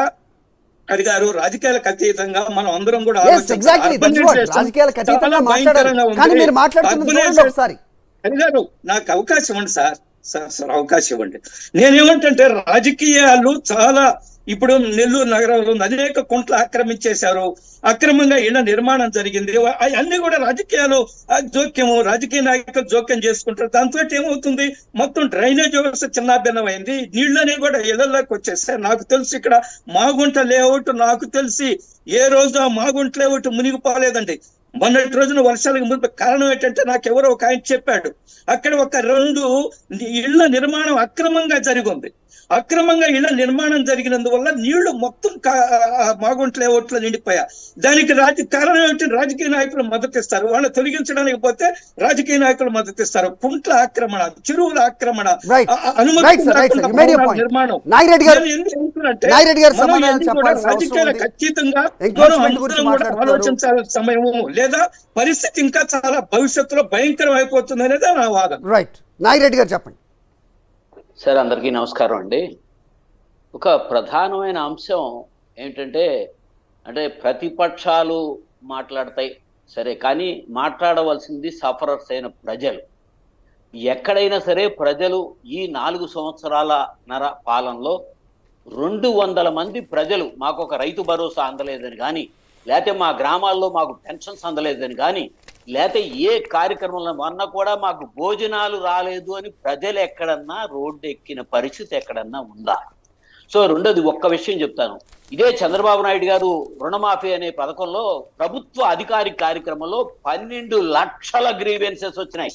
హరి గారు రాజకీయాలకు అతీతంగా మనం అందరం కూడా
ఎస్
ఆలోచించాలి.
ఎగ్జాక్ట్లీ దట్స్ వాట్
Urbanization
రాజకీయాలకు అతీతంగా
చాలా
మాట్లాడాలి
భయంకరంగా ఉంది.
కానీ మీరు మాట్లాడుతున్నది చూడండి
Urbanization-
ఒకసారి
హరి గారు నాకు అవకాశం ఇవ్వండి సార్ సార్ సార్ అవకాశం ఇవ్వండి నేనేమంటే రాజకీయాలు చాలా ఇప్పుడు నెల్లూరు నగరంలో అనేక కుంట్లు ఆక్రమించేశారు అక్రమంగా ఇళ్ల నిర్మాణం జరిగింది అన్ని కూడా రాజకీయాలు ఆ, జోక్యము రాజకీయ నాయకులు జోక్యం చేసుకుంటారు దాంతో ఏమవుతుంది మొత్తం డ్రైనేజ్ వ్యవస్థ చిన్నాభిన్నమైంది నీళ్ళని కూడా ఇళ్లలోకి వచ్చేస్తాయి నాకు తెలిసి ఇక్కడ మాగుంట లేఅవుట్ నాకు తెలిసి ఏ రోజు ఆ మాగుంట లేఅవుట్ మునిగిపోలేదండి మొన్నటి రోజున వర్షాలకు ముందు కారణం ఏంటంటే నాకు ఎవరో ఒక ఆయన చెప్పాడు అక్కడ ఒక రెండు ఇళ్ల నిర్మాణం అక్రమంగా జరిగింది అక్రమంగా ఇళ్ల నిర్మాణం జరిగినందువల్ల నీళ్లు మొత్తం మాగుంట్ల ఓట్లు నిండిపోయా దానికి రాజ కారణం ఏంటి రాజకీయ నాయకులు మద్దతు ఇస్తారు వాళ్ళు తొలగించడానికి పోతే రాజకీయ నాయకులు మద్దతు ఇస్తారు కుంట్ల ఆక్రమణ చెరువుల ఆక్రమణ
Right.
ఆ- ఆ అనుమతి
Right, sir, right, sir.
లేకుండా
You made your
భవనాల
point.
నిర్మాణం
నాగిరెడ్డి గారు-
నేను ఎందుకు చెప్తున్నానంటే
నాగిరెడ్డి గారు
మనం
సమాధానం
ఇవన్నీ కూడా
చెప్పాల్సిన అవసరం
రాజకీయాలకు
ఉంది.
అతీతంగా
Encroachment
మనం
గురించి
అందరం కూడా
మాట్లాడుతున్నారు.
ఆలోచించాల్సిన సమయము లేదా పరిస్థితి ఇంకా చాలా భవిష్యత్తులో భయంకరం అయిపోతుంది అనేది నా వాదన
రైట్ నాగిరెడ్డి గారు చెప్పండి
సార్ అందరికీ నమస్కారం అండి ఒక ప్రధానమైన అంశం ఏమిటంటే అంటే ప్రతిపక్షాలు మాట్లాడతాయి సరే కానీ మాట్లాడవలసింది సఫరర్స్ అయిన ప్రజలు ఎక్కడైనా సరే ప్రజలు ఈ నాలుగు సంవత్సరాల నర పాలనలో రెండు వందల మంది ప్రజలు మాకు ఒక రైతు భరోసా అందలేదని కానీ లేకపోతే మా గ్రామాల్లో మాకు పెన్షన్స్ అందలేదని కానీ లేకపోతే ఏ కార్యక్రమంలో మొన్న కూడా మాకు భోజనాలు రాలేదు అని ప్రజలు ఎక్కడన్నా రోడ్డు ఎక్కిన పరిస్థితి ఎక్కడన్నా ఉందా సో రెండోది ఒక్క విషయం చెప్తాను ఇదే చంద్రబాబు నాయుడు గారు రుణమాఫీ అనే పథకంలో ప్రభుత్వ అధికారిక కార్యక్రమంలో పన్నెండు లక్షల గ్రీవెన్సెస్ వచ్చినాయి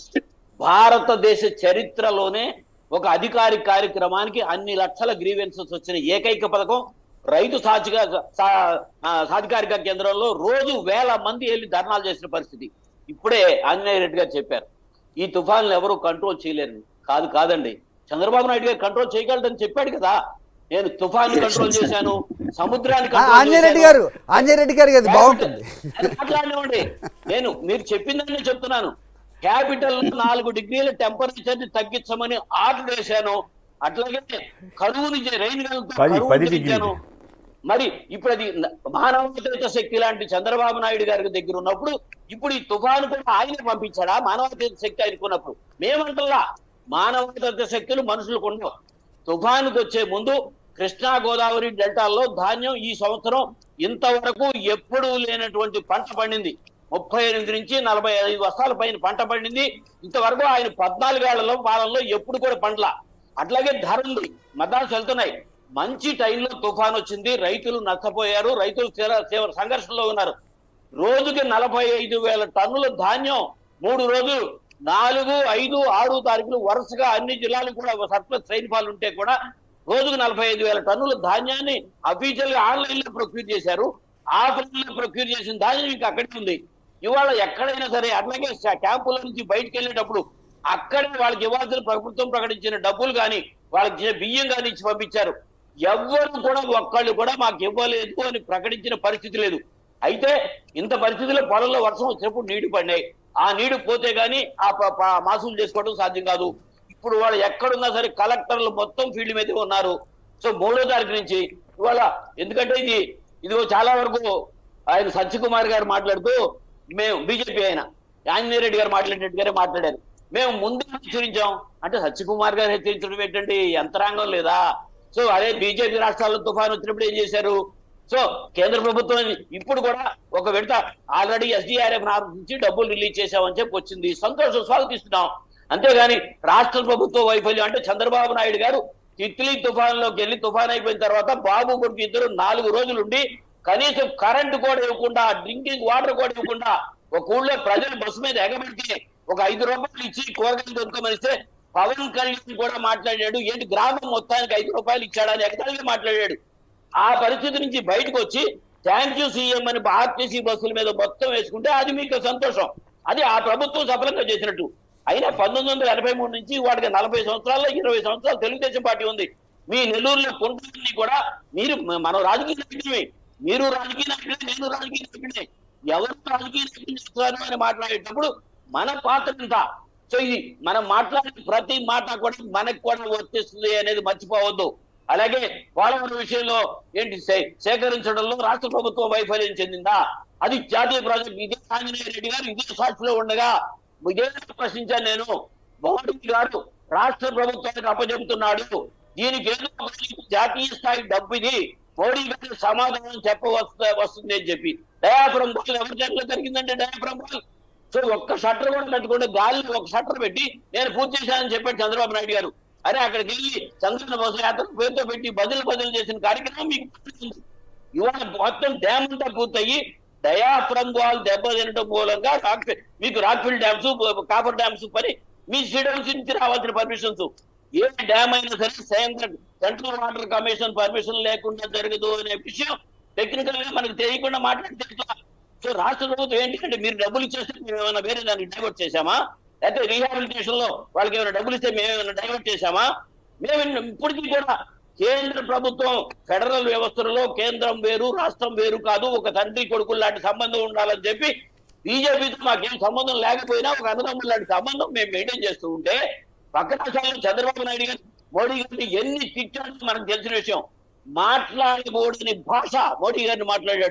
భారతదేశ చరిత్రలోనే ఒక అధికారిక కార్యక్రమానికి అన్ని లక్షల గ్రీవెన్సెస్ వచ్చిన ఏకైక పథకం రైతు సాధిక సా- ఆ, సాధికారిక కేంద్రంలో రోజు వేల మంది వెళ్ళి ధర్నాలు చేసిన పరిస్థితి ఇప్పుడే ఆంజనేయ రెడ్డి గారు చెప్పారు ఈ తుఫాన్లు ఎవరు కంట్రోల్ చేయలేరు కాదు కాదండి చంద్రబాబు నాయుడు గారు కంట్రోల్ చేయగలడని చెప్పాడు కదా నేను తుఫాన్ని కంట్రోల్ చేశాను సముద్రాన్ని
ఆ,
కంట్రోల్
ఆంజనేయ రెడ్డి
చేశాను.
గారు ఆంజనేయ రెడ్డి గారికి అది బాగుంటుంది
అది మాట్లాడనివ్వండి నేను మీరు చెప్పిందని చెప్తున్నాను క్యాపిటల్ నాలుగు డిగ్రీల టెంపరేచర్ ని తగ్గించమని ఆర్డర్ వేశాను అట్లాగే కరువుని రెయిన్
పది- పది డిగ్రీలు.
మరి ఇప్పుడు అది మానవతీత శక్తి లాంటి చంద్రబాబు నాయుడు గారి దగ్గర ఉన్నప్పుడు ఇప్పుడు ఈ తుఫాను కూడా ఆయన పంపించాడా మానవతీత శక్తి ఆయనకున్నప్పుడు మేమంటల్లా మానవతీత శక్తులు మనుషులకు ఉండవు తుఫానుకు వచ్చే ముందు కృష్ణా గోదావరి డెల్టాల్లో ధాన్యం ఈ సంవత్సరం ఇంతవరకు ఎప్పుడూ లేనటువంటి పంట పండింది ముప్పై ఎనిమిది నుంచి నలభై ఐదు వర్షాల పైన పంట పండింది ఇంతవరకు ఆయన పద్నాలుగేళ్లలో పాలనలో ఎప్పుడు కూడా పండ్ల అట్లాగే ధరలు మద్రాసు వెళ్తున్నాయి మంచి టైంలో తుఫాన్ వచ్చింది రైతులు నష్టపోయారు రైతులు తీవ్ర తీవ్ర సంఘర్షణలో ఉన్నారు రోజుకి నలభై ఐదు వేల టన్నుల ధాన్యం మూడు రోజులు నాలుగు ఐదు ఆరు తారీఖులు వరుసగా అన్ని జిల్లాలకు కూడా సర్ప్లస్ ట్రైన్ ఫాల్ ఉంటే కూడా రోజుకు నలభై ఐదు వేల టన్నుల ధాన్యాన్ని అఫీషియల్ గా ఆన్లైన్ లో ప్రొక్యూర్ చేశారు ఆఫ్లైన్ లో ప్రొక్యూర్ చేసిన ధాన్యం ఇంకా అక్కడే ఉంది ఇవాళ ఎక్కడైనా సరే అట్లాగే శ- క్యాంపుల నుంచి బయటకు వెళ్ళేటప్పుడు అక్కడే వాళ్ళకి ఇవ్వాల్సిన ప్రభుత్వం ప్రకటించిన డబ్బులు కానీ వాళ్ళకి ఇచ్చిన బియ్యం కానీ ఇచ్చి పంపించారు ఎవ్వరు కూడా ఒక్కళ్ళు కూడా మాకు ఇవ్వలేదు అని ప్రకటించిన పరిస్థితి లేదు అయితే ఇంత పరిస్థితిలో పొలంలో వర్షం వచ్చినప్పుడు నీళ్లు పడినాయి ఆ నీళ్లు పోతే గానీ ఆ ప- ప- మాసూలు చేసుకోవడం సాధ్యం కాదు ఇప్పుడు వాళ్ళు ఎక్కడున్నా సరే కలెక్టర్లు మొత్తం ఫీల్డ్ మీద ఉన్నారు సో మూడో తారీఖు నుంచి ఇవాళ ఎందుకంటే ఇది ఇదిగో చాలా వరకు ఆయన సత్యకుమార్ గారు మాట్లాడుతూ మేము బీజేపీ ఆయన ఆంజనేయ రెడ్డి గారు మాట్లాడినట్టుగానే మాట్లాడారు మేము ముందే హెచ్చరించాం అంటే సత్యకుమార్ గారు హెచ్చరించడం ఏంటంటే యంత్రాంగం లేదా సో అదే బీజేపీ రాష్ట్రాల్లో తుఫాన్ వచ్చినప్పుడు ఏం చేశారు సో కేంద్ర ప్రభుత్వం ఇప్పుడు కూడా ఒక విడత ఆల్రెడీ ఎస్డిఆర్ఎఫ్ నుంచి డబ్బులు రిలీజ్ చేశామని చెప్పి వచ్చింది సంతోషం స్వాగతిస్తున్నాం అంతేగాని రాష్ట్ర ప్రభుత్వ వైఫల్యం అంటే చంద్రబాబు నాయుడు గారు తిత్లీ తుఫాన్లోకి వెళ్ళి తుఫాన్ అయిపోయిన తర్వాత బాబు కొడుకు ఇద్దరు నాలుగు రోజులుండి కనీసం కరెంటు కూడా ఇవ్వకుండా డ్రింకింగ్ వాటర్ కూడా ఇవ్వకుండా ఒక ఊళ్ళో ప్రజలు బస్సు మీద ఎగబెడితే ఒక ఐదు రూపాయలు ఇచ్చి కూరగాయలు దొరకమనిస్తే పవన్ కళ్యాణ్ కూడా మాట్లాడాడు ఏంటి గ్రామం మొత్తానికి ఐదు రూపాయలు ఇచ్చాడని ఎగతాళిగా మాట్లాడాడు ఆ పరిస్థితి నుంచి బయటకు వచ్చి థ్యాంక్ యూ సీఎం అని ఆర్టీసీ బస్సుల మీద మొత్తం వేసుకుంటే అది మీకు సంతోషం అది ఆ ప్రభుత్వం సఫలంగా చేసినట్టు అయినా పంతొమ్మిది వందల ఎనభై మూడు నుంచి వాడికి నలభై సంవత్సరాల్లో ఇరవై సంవత్సరాలు తెలుగుదేశం పార్టీ ఉంది మీ నెల్లూరులో కొండలన్నీ కూడా మీరు మనం రాజకీయ నాయకులమే మీరు రాజకీయ నాయకులే నేను రాజకీయ నాయకుడే ఎవరు రాజకీయ నాయకులు చేస్తారు అని మాట్లాడేటప్పుడు మన పాత్ర ఎంత సో ఇది మనం మాట్లాడే ప్రతి మాట కూడా మనకు కూడా వర్తిస్తుంది అనేది మర్చిపోవద్దు అలాగే పోలవరం విషయంలో ఏంటి సే- సేకరించడంలో రాష్ట్ర ప్రభుత్వం వైఫల్యం చెందిందా అది జాతీయ ప్రాజెక్ట్ ఇదే ఆంజనేయ రెడ్డి గారు ఇదే సాక్షిలో ఉండగా ఇదే ప్రశ్నించాను నేను మోడీ గారు రాష్ట్ర ప్రభుత్వానికి అప్పచెబుతున్నాడు దీనికి ఏదో ఒక జాతీయ స్థాయి డబ్బు ఇది మోడీ గారు సమాధానం చెప్పవస్త వస్తుంది అని చెప్పి దయాపురం గోల్ ఎవరి చేతిలో జరిగిందంటే దయాపురం గోల్ సో ఒక్క షట్టర్ కూడా కట్టుకుంటే గాలిలో ఒక షట్టర్ పెట్టి నేను పూర్తి చేశానని చెప్పాడు చంద్రబాబు నాయుడు గారు అరే అక్కడికి వెళ్ళి చంద్రబాబు బోస యాత్ర పేరుతో పెట్టి బదులు బదులు చేసిన కార్యక్రమం మీకు గుర్తుంది. ఇవాళ మొత్తం డ్యామ్ అంతా పూర్తయి డయాఫ్రమ్ వాల్ దెబ్బతినడం మూలంగా రాక్- మీకు రాక్ఫిల్ డ్యామ్స్ కాపర్ డ్యామ్స్ పని మీ శ్రీడమ్స్ నుంచి రావాల్సిన పర్మిషన్స్ ఏ డ్యామ్ అయినా సరే central central water commission permission లేకుండా జరగదు అనే విషయం టెక్నికల్ గా మనకు తెలియకుండా మాట్లాడితే ఎట్లా? సో రాష్ట్ర ప్రభుత్వం ఏంటంటే మీరు డబ్బులు ఇచ్చేస్తే మేము ఏమైనా వేరే దానికి డైవర్ట్ చేశామా లేకపోతే రీహాబిలిటేషన్ లో వాళ్ళకి ఏమైనా డబ్బులు ఇస్తే మేము ఏమైనా డైవర్ట్ చేశామా మేము ఇప్పటికీ కూడా కేంద్ర ప్రభుత్వం ఫెడరల్ వ్యవస్థలో కేంద్రం వేరు రాష్ట్రం వేరు కాదు ఒక తండ్రి కొడుకులు లాంటి సంబంధం ఉండాలని చెప్పి బీజేపీతో మాకేం సంబంధం లేకపోయినా ఒక అన్నదమ్ముల లాంటి సంబంధం మేము మెయింటైన్ చేస్తూ ఉంటే పక్క రాష్ట్రాల్లో చంద్రబాబు నాయుడు గారు మోడీ గారిని ఎన్ని తిట్టాడో మనకు తెలిసిన విషయం మాట్లాడకూడని భాష మోడీ గారిని మాట్లాడాడు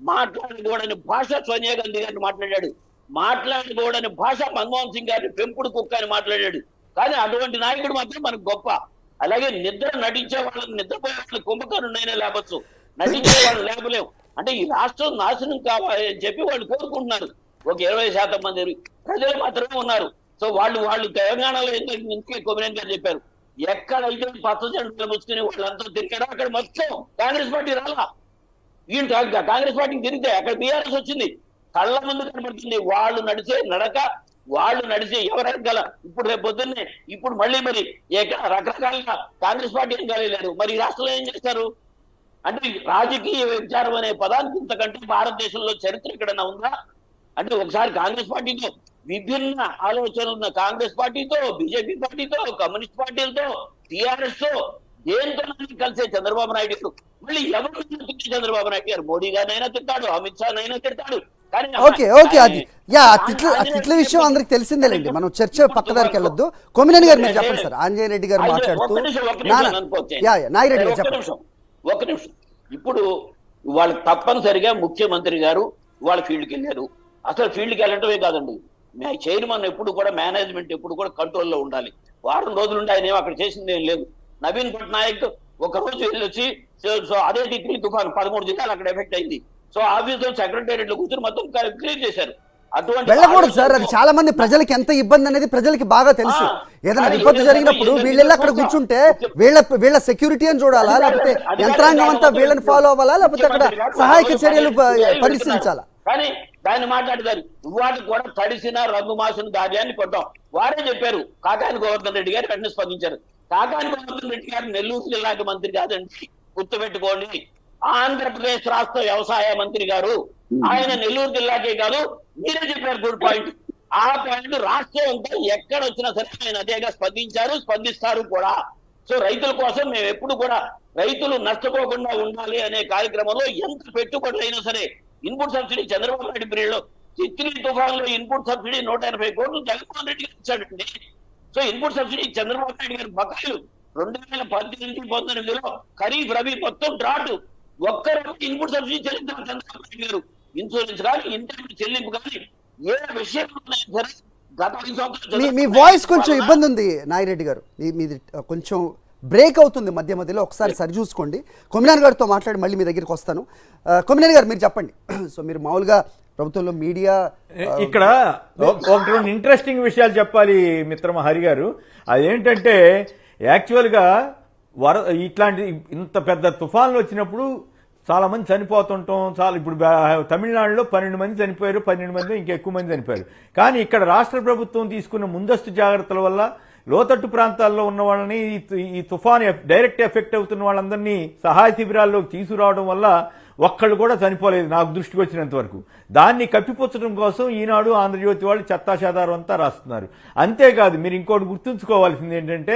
మాట్లాడకూడని భాష సోనియా గాంధీ గారిని మాట్లాడాడు మాట్లాడకూడని భాష మన్మోహన్ సింగ్ గారిని పెంపుడు కుక్క అని మాట్లాడాడు కానీ అటువంటి నాయకుడు మాత్రం మనకు గొప్ప అలాగే నిద్ర నటించే వాళ్ళని నిద్రపోయే వాళ్ళని కుంభకరుణైనా లేపచ్చు నటించే వాళ్ళు లేపలేం అంటే ఈ రాష్ట్రం నాశనం కావాలి అని చెప్పి వాళ్ళు కోరుకుంటున్నారు ఒక ఇరవై శాతం మంది ప్రజలు మాత్రమే ఉన్నారు సో వాళ్ళు వాళ్ళు తెలంగాణలో ఇంకా కొమిరేన్ గారు చెప్పారు ఎక్కడైతే పచ్చ జెండాలు ముసుకుని వాళ్ళంతా తిరిగారో అక్కడ మొత్తం కాంగ్రెస్ పార్టీ రాలా ఈయన కా- కాంగ్రెస్ పార్టీకి తిరిగితే అక్కడ బీఆర్ఎస్ వచ్చింది కళ్ళ ముందు కనబడుతుంది వాళ్ళు నడిచే నడక వాళ్ళు నడిచే ఎవరెనకాల ఇప్పుడు రేపు పొద్దున్నే ఇప్పుడు మళ్ళీ మరి ఏక- రకరకాలుగా కాంగ్రెస్ పార్టీ వెనకాలే లేరు మరి ఈ రాష్ట్రంలో ఏం చేస్తారు అంటే ఈ రాజకీయ విచారం అనే పదానికి ఇంతకంటే భారతదేశంలో చరిత్ర ఎక్కడైనా ఉందా అంటే ఒకసారి కాంగ్రెస్ పార్టీతో విభిన్న ఆలోచనలు ఉన్న కాంగ్రెస్ పార్టీతో బీజేపీ పార్టీతో కమ్యూనిస్ట్ పార్టీలతో టిఆర్ఎస్ తో దేంతో కలిసే చంద్రబాబు నాయుడు గారు మళ్ళీ ఎవరు తిట్టే చంద్రబాబు నాయుడు గారు మోడీ గారినైనా తిట్టాడు అమిత్ షా నైనా తిట్టాడు కానీ
ఓకే ఓకే అది యా ఆ తిట్ల ఆ తిట్ల విషయం అందరికి తెలిసిందేలేండి మనం చర్చ పక్కదారికి వెళ్ళొద్దు కొమ్మినేని గారు మీరు చెప్పండి సార్ ఆంజనేయ రెడ్డి గారు
అయ్యో,
మాట్లాడుతూ
ఒక్క నిమిషం, ఒక్క నిమిషం
నాన్న-
నన్ను పూర్తి
యా యా, నాగిరెడ్డి గారు
ఒక్క
చెప్పండి
నిమిషం ఒక్క నిమిషం ఇప్పుడు వాళ్ళు తప్పనిసరిగా ముఖ్యమంత్రి గారు వాళ్ళ ఫీల్డ్కి వెళ్ళారు అసలు ఫీల్డ్కి వెళ్ళటమే కాదండి మే- చైర్మన్ ఎప్పుడు కూడా మేనేజ్మెంట్ ఎప్పుడు కూడా కంట్రోల్లో ఉండాలి వారం రోజులుండి ఆయన ఏం అక్కడ చేసింది ఏం లేదు నవీన్ పట్నాయక్ ఒక రోజు వెళ్ళొచ్చి సో- సో అదే డిగ్రీ తుఫాన్ పదమూడు జిల్లాలు అక్కడ ఎఫెక్ట్ అయింది సో ఆఫీస్ లో సెక్రటేరియట్ లో కూర్చొని మొత్తం క్లియర్ చేశారు అటువంటి
వెళ్ళకూడదు సార్ అది
ఆలోచనతో-
చాలా మంది ప్రజలకి ఎంత ఇబ్బంది అనేది ప్రజలకి బాగా తెలుసు
ఆ,
ఏదైనా
అది
విపత్తు
ఎందుకంటే
జరిగినప్పుడు
ఎందుకంటే
వీళ్ళు వెళ్ళి అక్కడ
కొంచెం-
కూర్చుంటే వీళ్ళ వీళ్ళ సెక్యూరిటీ అని చూడాలా
అధికారులు-
లేకపోతే
అధికారులు
యంత్రాంగం అంతా
అధికారులు
వీళ్ళని ఫాలో అవ్వాలా లేకపోతే అక్కడ
ముఖ్యమంత్రి గారు
సహాయక
వాళ్ళు
చర్యలు ప-
వాళ్ళు
పరిశీలించాలా
కానీ దాన్ని మాట్లాడతారు వాటికి కూడా తడిసిన రంగు మాసిన ధాన్యాన్ని కొట్టాం వారే చెప్పారు కాకాని గోవర్ధన్ రెడ్డి గారు వెంటనే స్పందించారు కాకాని గోవర్ధన్ రెడ్డి గారు నెల్లూరు జిల్లాకి మంత్రి కాదండి గుర్తుపెట్టుకోండి ఆంధ్రప్రదేశ్ రాష్ట్ర వ్యవసాయ మంత్రి గారు ఆయన నెల్లూరు జిల్లాకే కాదు మీరే చెప్పారు గుడ్ పాయింట్ ఆ పాయింట్ రాష్ట్రం అంతా ఎక్కడ వచ్చినా సరే ఆయన అదేగా స్పందించారు స్పందిస్తారు కూడా సో రైతుల కోసం మేము ఎప్పుడు కూడా రైతులు నష్టపోకుండా ఉండాలి అనే కార్యక్రమంలో ఎంత పెట్టుబడులు అయినా సరే input subsidy Chandrababu Naidu period లో చిత్రీ తుఫాన్ లో ఇన్పుట్ సబ్సిడీ నూట ఎనభై కోట్లు జగన్మోహన్ రెడ్డి గారు ఇచ్చాడండి so input subsidy Chandrababu Naidu garu బకాయిలు రెండు వేల పద్దెనిమిది పంతొమ్మిదిలో ఖరీఫ్ రబీ మొత్తం డ్రాట్ ఒక్క రూపాయి ఇన్పుట్ సబ్సిడీ చెల్లించారు చంద్రబాబు నాయుడు గారు ఇన్సూరెన్స్ కానీ ఇంటర్ చెల్లింపు కానీ ఏ విషయంలో సరే గత ఐదు సంవత్సరాలు
మీ మీ
చంద్రబాబు
వాయిస్
నాయుడు
కొంచెం
వలన
ఇబ్బంది ఉంది నాగిరెడ్డి గారు మీ- మీది ఆ, కొంచెం బ్రేక్ అవుతుంది మధ్య మధ్యలో ఒకసారి సరి చూసుకోండి కొమ్మినేని గారితో మాట్లాడి మళ్ళీ మీ దగ్గరికి వస్తాను ఆ, కొమ్మినేని గారు మీరు చెప్పండి సో మీరు మామూలుగా ప్రభుత్వంలో మీడియా ఆ,
ఇక్కడ ఒక- ఒక రెండు ఇంట్రెస్టింగ్ విషయాలు చెప్పాలి మిత్రమ హరి గారు అదేంటంటే యాక్చువల్గా వర ఇట్లాంటి ఇంత పెద్ద తుఫాన్లు వచ్చినప్పుడు చాలా మంది చనిపోతుంటాం చాలా ఇప్పుడు బా- తమిళనాడులో పన్నెండు మంది చనిపోయారు పన్నెండు మంది ఇంకా ఎక్కువ మంది చనిపోయారు కానీ ఇక్కడ రాష్ట్ర ప్రభుత్వం తీసుకున్న ముందస్తు జాగ్రత్తల వల్ల లోతట్టు ప్రాంతాల్లో ఉన్న వాళ్ళని ఈ తు- ఈ తుఫాన్ ఎఫ్- డైరెక్ట్ ఎఫెక్ట్ అవుతున్న వాళ్ళందరినీ సహాయ శిబిరాల్లోకి తీసుకురావడం వల్ల ఒక్కళ్ళు కూడా చనిపోలేదు నాకు దృష్టికి వచ్చినంత వరకు దాన్ని కప్పిపుచ్చడం కోసం ఈనాడు ఆంధ్రజ్యోతి వాళ్ళు చెత్తా చెదారం అంతా రాస్తున్నారు అంతేకాదు మీరు ఇంకోటి గుర్తుంచుకోవాల్సింది ఏంటంటే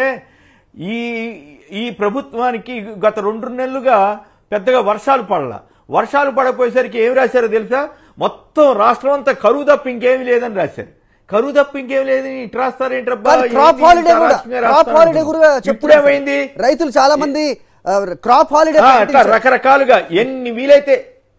ఈ ఈ ప్రభుత్వానికి గత రెండు నెలలుగా పెద్దగా వర్షాలు పడలా వర్షాలు పడపోయేసరికి ఏం రాశారో తెలుసా మొత్తం రాష్ట్రం అంతా కరువు తప్ప ఇంకేమీ లేదని రాశారు కరువు తప్ప ఇంకేం లేదని ఇటు రాస్తారేంటబ్బా
వాళ్ళు క్రాప్
ఏంది
హాలిడే
ఇంత
కూడా
రాష్ట్రంగా
క్రాప్
రాస్తున్నారు?
హాలిడే కూడా
ఇప్పుడేమైంది
రైతులు చాలా మంది ఆ, క్రాప్ హాలిడే
ఆ, అట్లా
ప్రకటించారు.
రకరకాలుగా ఎన్ని వీలైతే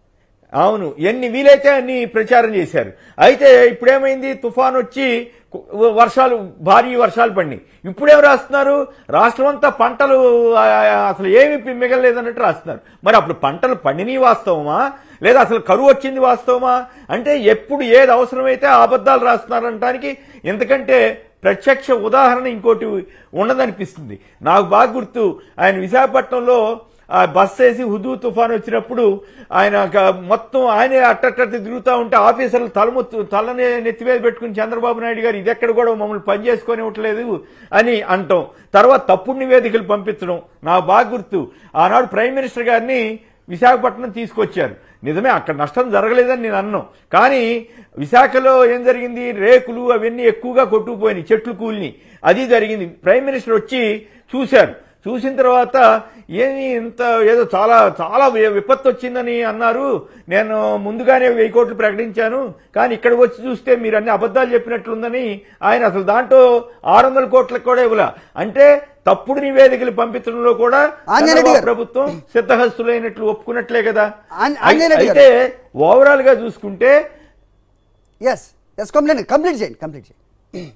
అవును ఎన్ని వీలైతే అన్ని ప్రచారం చేశారు అయితే ఇప్పుడేమైంది తుఫాన్ వచ్చి కు- వర్షాలు భారీ వర్షాలు పడినాయి ఇప్పుడేం రాస్తున్నారు రాష్ట్రం అంతా పంటలు ఆ, అసలు ఏమి పి- మిగలలేదన్నట్టు రాస్తున్నారు మరి అప్పుడు పంటలు పండినవి వాస్తవమా లేదా అసలు కరువు వచ్చింది వాస్తవమా అంటే ఎప్పుడు ఏది అవసరమైతే ఆ అబద్ధాలు రాస్తున్నారంటానికి ఎందుకంటే ప్రత్యక్ష ఉదాహరణ ఇంకోటి ఉండదనిపిస్తుంది నాకు బాగా గుర్తు ఆయన విశాఖపట్నంలో ఆ బస్ వేసి హుదూ తుఫాన్ వచ్చినప్పుడు ఆయన ఒక మొత్తం ఆయనే అట్టట్ట తిరుగుతూ ఉంటే ఆఫీసర్లు తలముత్తు తలని నెత్తి మీద పెట్టుకుని చంద్రబాబు నాయుడు గారు ఇది ఎక్కడ కూడా మమ్మల్ని పని చేసుకొని ఇవ్వట్లేదు అని అంటాం తర్వాత తప్పుడు నివేదికలు పంపించడం నాకు బాగా గుర్తు ఆనాడు ప్రైమ్ మినిస్టర్ గారిని విశాఖపట్నం తీసుకొచ్చారు నిజమే అక్కడ నష్టం జరగలేదని నేను అన్నాను కానీ విశాఖలో ఏం జరిగింది రేకులు అవన్నీ ఎక్కువగా కొట్టుకుపోయినాయి చెట్లు కూలిని అది జరిగింది ప్రైమ్ మినిస్టర్ వచ్చి చూశారు చూసిన తర్వాత ఏమి ఇంత ఏదో చాలా చాలా వి- విపత్తు వచ్చిందని అన్నారు నేను ముందుగానే వెయ్యి కోట్లు ప్రకటించాను కానీ ఇక్కడికి వచ్చి చూస్తే మీరు అన్ని అబద్ధాలు చెప్పినట్లుందని ఆయన అసలు దాంట్లో ఆరు వందల కోట్లకు కూడా ఇవ్వలే అంటే తప్పుడు నివేదికలు పంపించడంలో కూడా
ఆంజనేయుడు
చంద్రబాబు
గారు.
ప్రభుత్వం సిద్ధహస్తులైనట్లు ఒప్పుకున్నట్లే కదా
ఆంజ- ఆంజనేయుడు గారు.
అయితే ఓవరాల్ గా చూసుకుంటే
ఎస్ ఎస్ కంప్లీట్ కంప్లీట్ చేయండి కంప్లీట్ చేయండి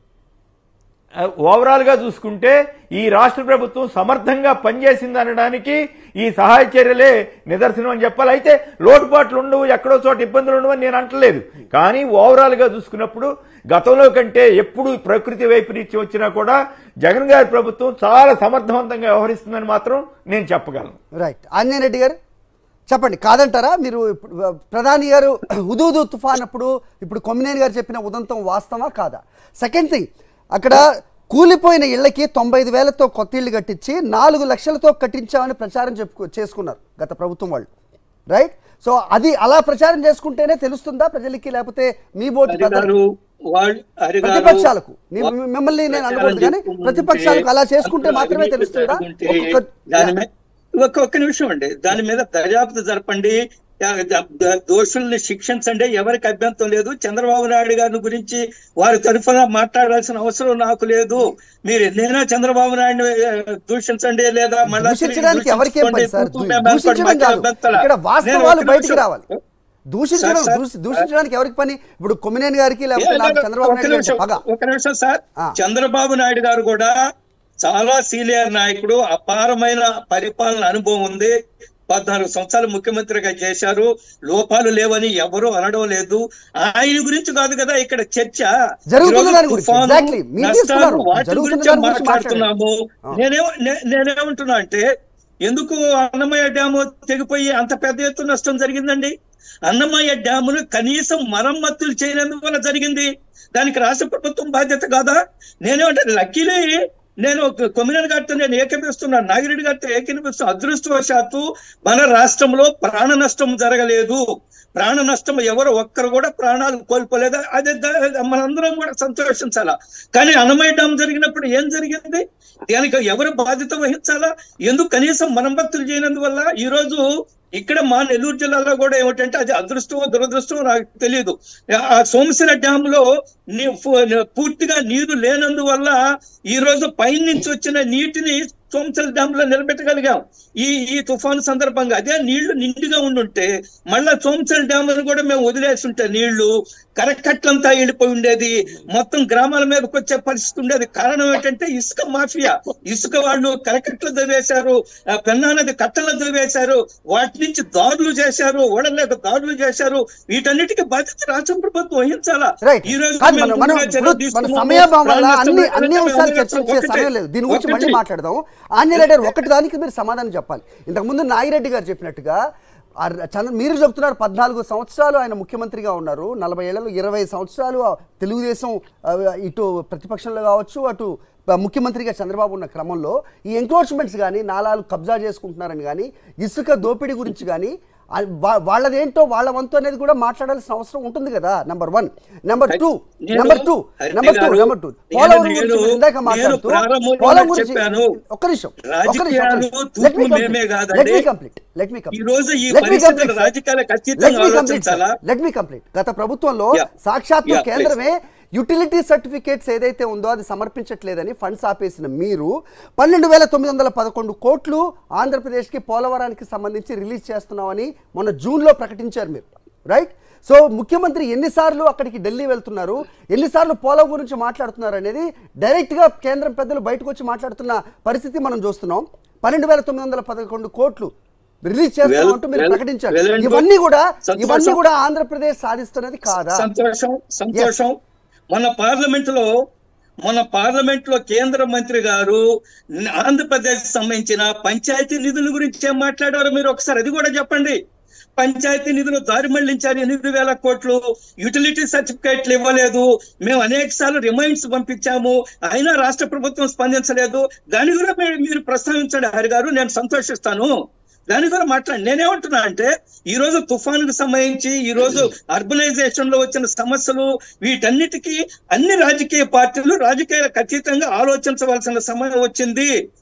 ఓవరాల్ గా చూసుకుంటే ఈ రాష్ట్ర ప్రభుత్వం సమర్థంగా పనిచేసింది అనడానికి ఈ సహాయ చర్యలే నిదర్శనం అని చెప్పాలి అయితే లోటుపాట్లు ఉండవు ఎక్కడో చోట ఇబ్బందులు ఉండవు అని నేను అంటలేదు కానీ ఓవరాల్ గా చూసుకున్నప్పుడు గతంలో కంటే ఎప్పుడు ప్రకృతి వైపరీత్యం వచ్చినా కూడా జగన్ గారి ప్రభుత్వం చాలా సమర్థవంతంగా వ్యవహరిస్తుందని మాత్రం నేను చెప్పగలను
రైట్ ఆంజనేయ రెడ్డి గారు చెప్పండి కాదంటారా మీరు ఇప్పుడు ప్రధాని గారు హుదూదు తుఫాన్ అప్పుడు ఇప్పుడు కొమ్మినేని గారు చెప్పిన ఉదంతం వాస్తవా కాదా సెకండ్ థింగ్ అక్కడ కూలిపోయిన ఇళ్లకి తొంభై ఐదు వేలతో కొత్త ఇళ్ళు కట్టించి నాలుగు లక్షలతో కట్టించామని ప్రచారం చెప్పుకో చేసుకున్నారు గత ప్రభుత్వం వాళ్ళు రైట్ సో అది అలా ప్రచారం చేసుకుంటేనే తెలుస్తుందా ప్రజలకి లేకపోతే మీ బోటి
హరి గారు వాళ్ళు హరి గారు
ప్రతిపక్షాలకు నీ- మిమ్మల్ని నేను అనకూడదు కానీ ప్రతిపక్షాలకు అలా చేసుకుంటే మాత్రమే తెలుస్తుందా ఒక్కొక్క
దాని మీద ఒక్క ఒక్క నిమిషం అండి దాని మీద దర్యాప్తు జరపండి యా- ద- ద- దోషుల్ని శిక్షించండి ఎవరికి అభ్యంతరం లేదు చంద్రబాబు నాయుడు గారి గురించి వారి తరఫున మాట్లాడాల్సిన అవసరం నాకు లేదు మీరు ఎన్నైనా చంద్రబాబు నాయుడు దూషించండి లేదా మళ్ళా తిరిగి
దూషించడానికి ఎవరికేం పని
దూషించుకోండి,
సార్
కూర్చుంటే మేము
దూషించడం
మాకు
కాదు
అభ్యంతరం.
ఇక్కడ
నేను
వాస్తవాలు
ఒక్క
బయటికి
నిమిషం.
రావాలి దూషించడం
సార్, సార్,
దూషి- దూషించడానికి ఎవరికి పని ఇప్పుడు కొమ్మినేని గారికి లేకపోతే
ఏ,
నాకు
లేదు,
చంద్రబాబు
ఒక్క
నాయుడు గారికి
నిమిషం,
పగ
ఒక్క నిమిషం సార్
ఆ.
చంద్రబాబు నాయుడు గారు కూడా చాలా సీనియర్ నాయకుడు అపారమైన పరిపాలన అనుభవం ఉంది పద్నాలుగు సంవత్సరాలు ముఖ్యమంత్రిగా చేశారు లోపాలు లేవని ఎవరు అనడం లేదు ఆయన గురించి కాదు కదా ఇక్కడ చర్చ
జరుగుతున్న
ఈరోజు
దాని గురించి,
తుఫాను,
exactly. మీరు
నష్టాలు,
తీసుకున్నారు.
వాటి
జరుగుతున్న
గురించి
దాని గురించి
మాట్లాడుతున్నాము
ఆ.
నేనే నే- నేనేమంటున్నా అంటే ఎందుకు అన్నమయ్య డ్యాము తెగిపోయి అంత పెద్ద ఎత్తున నష్టం జరిగిందండి అన్నమయ్య డ్యామును కనీసం మరమ్మతులు చేయనందువల్ల జరిగింది దానికి రాష్ట్ర ప్రభుత్వం బాధ్యత కాదా నేనేమంటే లక్కీలీ నేను ఒక కొమ్మినేని గారితో నేను ఏకీపిస్తున్నాను నాగిరెడ్డి గారితో ఏకీపిస్తున్నా అదృష్టవశాత్తు మన రాష్ట్రంలో ప్రాణ నష్టం జరగలేదు ప్రాణ నష్టం ఎవరు ఒక్కరు కూడా ప్రాణాలు కోల్పోలేదు అదే ద- మనందరం కూడా సంతోషించాలా కానీ అన్నమయ్య డ్యామ్ జరిగినప్పుడు ఏం జరిగింది దానికి ఎవరు బాధ్యత వహించాలా ఎందుకు కనీసం మరమ్మతులు చేయనందువల్ల ఈ రోజు ఇక్కడ మా నెల్లూరు జిల్లాలో కూడా ఏమిటంటే అది అదృష్టమో దురదృష్టమో నాకు తెలియదు ఆ సోమశిల డ్యామ్ లో నీ- ఫు- పూర్తిగా నీరు లేనందువల్ల ఈ రోజు పైన నుంచి వచ్చిన నీటిని సోమశిల డ్యామ్ లో నిలబెట్టగలిగాం ఈ ఈ తుఫాను సందర్భంగా అదే నీళ్లు నిండుగా ఉండుంటే మళ్ళా సోమశిల డ్యామ్ కూడా మేము వదిలేసి ఉంటే నీళ్లు కరకట్లంతా వెళ్ళిపోయి ఉండేది మొత్తం గ్రామాల మీదకి వచ్చే పరిస్థితి ఉండేది కారణం ఏంటంటే ఇసుక మాఫియా ఇసుక వాళ్ళు కరకట్లు దవ్వేశారు ఆ పెన్నా నది కట్టలు దవ్వేశారు వాటి నుంచి దాడులు చేశారు ఓడలేక దాడులు చేశారు వీటన్నిటికీ బాధ్యత రాష్ట్ర ప్రభుత్వం వహించాలా
రైట్
ఈ రోజు
కాదు
మేము
మనం మనం
ముందుగా
ఇప్పుడు
చర్యలు
మన
తీసుకున్నాము.
సమయాభావం వల్ల
ప్రాణ
అన్ని
నష్టం
అన్ని
మేము
అంశాలు
ఒకటే,
చర్చించే సమయం లేదు దీని గురించి మళ్ళీ
ఒకటి.
మాట్లాడదాం ఆంజనేయ గారు ఒకటి దానికి మీరు సమాధానం చెప్పాలి ఇంతకుముందు నాగిరెడ్డి గారు చెప్పినట్టుగా ఆ చంద్ర మీరు చెప్తున్నారు పద్నాలుగు సంవత్సరాలు ఆయన ముఖ్యమంత్రిగా ఉన్నారు నలభై ఏళ్లలో ఇరవై సంవత్సరాలు ఆ తెలుగుదేశం ఆ, ఇటు ప్రతిపక్షంలో కావచ్చు అటు ఆ, ముఖ్యమంత్రిగా చంద్రబాబు ఉన్న క్రమంలో ఈ ఎంక్రోచ్మెంట్స్ కానీ నాలాలు కబ్జా చేసుకుంటున్నారని కానీ ఇసుక దోపిడీ గురించి కానీ ఆ, వా- వాళ్ళదేంటో వాళ్ళ వంతు అనేది కూడా మాట్లాడాల్సిన అవసరం ఉంటుంది కదా నెంబర్ వన్ నెంబర్ టూ
నేను-
number two
Hari
number two
garu,
number two
నేను-
పోలవరం గురించి
నేను-
మీరు ఇందాక
నేను
మాట్లాడుతూ
ప్రారంభంలోనే
పోలవరం గురించి
చెప్పాను.
ఒక్క నిమిషం ఒక్క
రాజకీయాలు
నిమిషం
తూర్పు మేమే కాదండి.
Let me complete let me
ఈ రోజు ఈ పరిస్థితులు రాజకీయాలకు అతీతంగా ఆలోచించాలా?
లెట్ మీ కంప్లీట్ గత ప్రభుత్వంలో
Yeah.
సాక్షాత్తు
Yeah, please.
కేంద్రమే యుటిలిటీ సర్టిఫికేట్స్ ఏదైతే ఉందో అది సమర్పించట్లేదని ఫండ్స్ ఆపేసిన మీరు పన్నెండు వేల తొమ్మిది వందల పదకొండు కోట్లు ఆంధ్రప్రదేశ్కి పోలవరానికి సంబంధించి రిలీజ్ చేస్తున్నామని మొన్న జూన్లో ప్రకటించారు మీరు రైట్ సో ముఖ్యమంత్రి ఎన్నిసార్లు అక్కడికి ఢిల్లీ వెళ్తున్నారు ఎన్నిసార్లు పోలవరం గురించి మాట్లాడుతున్నారు అనేది డైరెక్ట్గా కేంద్రం పెద్దలు బయటకు వచ్చి మాట్లాడుతున్న పరిస్థితి మనం చూస్తున్నాం పన్నెండు వేల తొమ్మిది వందల పదకొండు కోట్లు రిలీజ్ చేస్తామంటూ మీరు
well,
ప్రకటించారు
well and good.
ఇవన్నీ కూడా
సంతోషం.
ఇవన్నీ కూడా ఆంధ్రప్రదేశ్ సాధిస్తున్నది కాదా
సంతోషం సంతోషం మన పార్లమెంట్ లో మన పార్లమెంట్ లో కేంద్ర మంత్రి గారు ఆంధ్రప్రదేశ్ సంబంధించిన పంచాయతీ నిధుల గురించి ఏం మాట్లాడారు మీరు ఒకసారి అది కూడా చెప్పండి పంచాయతీ నిధులు దారి మళ్లించారు ఎనిమిది వేల కోట్లు యూటిలిటీ సర్టిఫికేట్లు ఇవ్వలేదు మేము అనేక సార్లు రిమైండ్స్ పంపించాము అయినా రాష్ట్ర ప్రభుత్వం స్పందించలేదు దాని కూడా మీరు- మీరు ప్రస్తావించండి హరి గారు నేను సంతోషిస్తాను దాని కూడా మాట్లాడి నేనేమంటున్నా అంటే ఈ రోజు తుఫానుకు సంబంధించి ఈ రోజు అర్బనైజేషన్ లో వచ్చిన సమస్యలు వీటన్నిటికీ అన్ని రాజకీయ పార్టీలు రాజకీయాలకు అతీతంగా ఆలోచించవలసిన సమయం వచ్చింది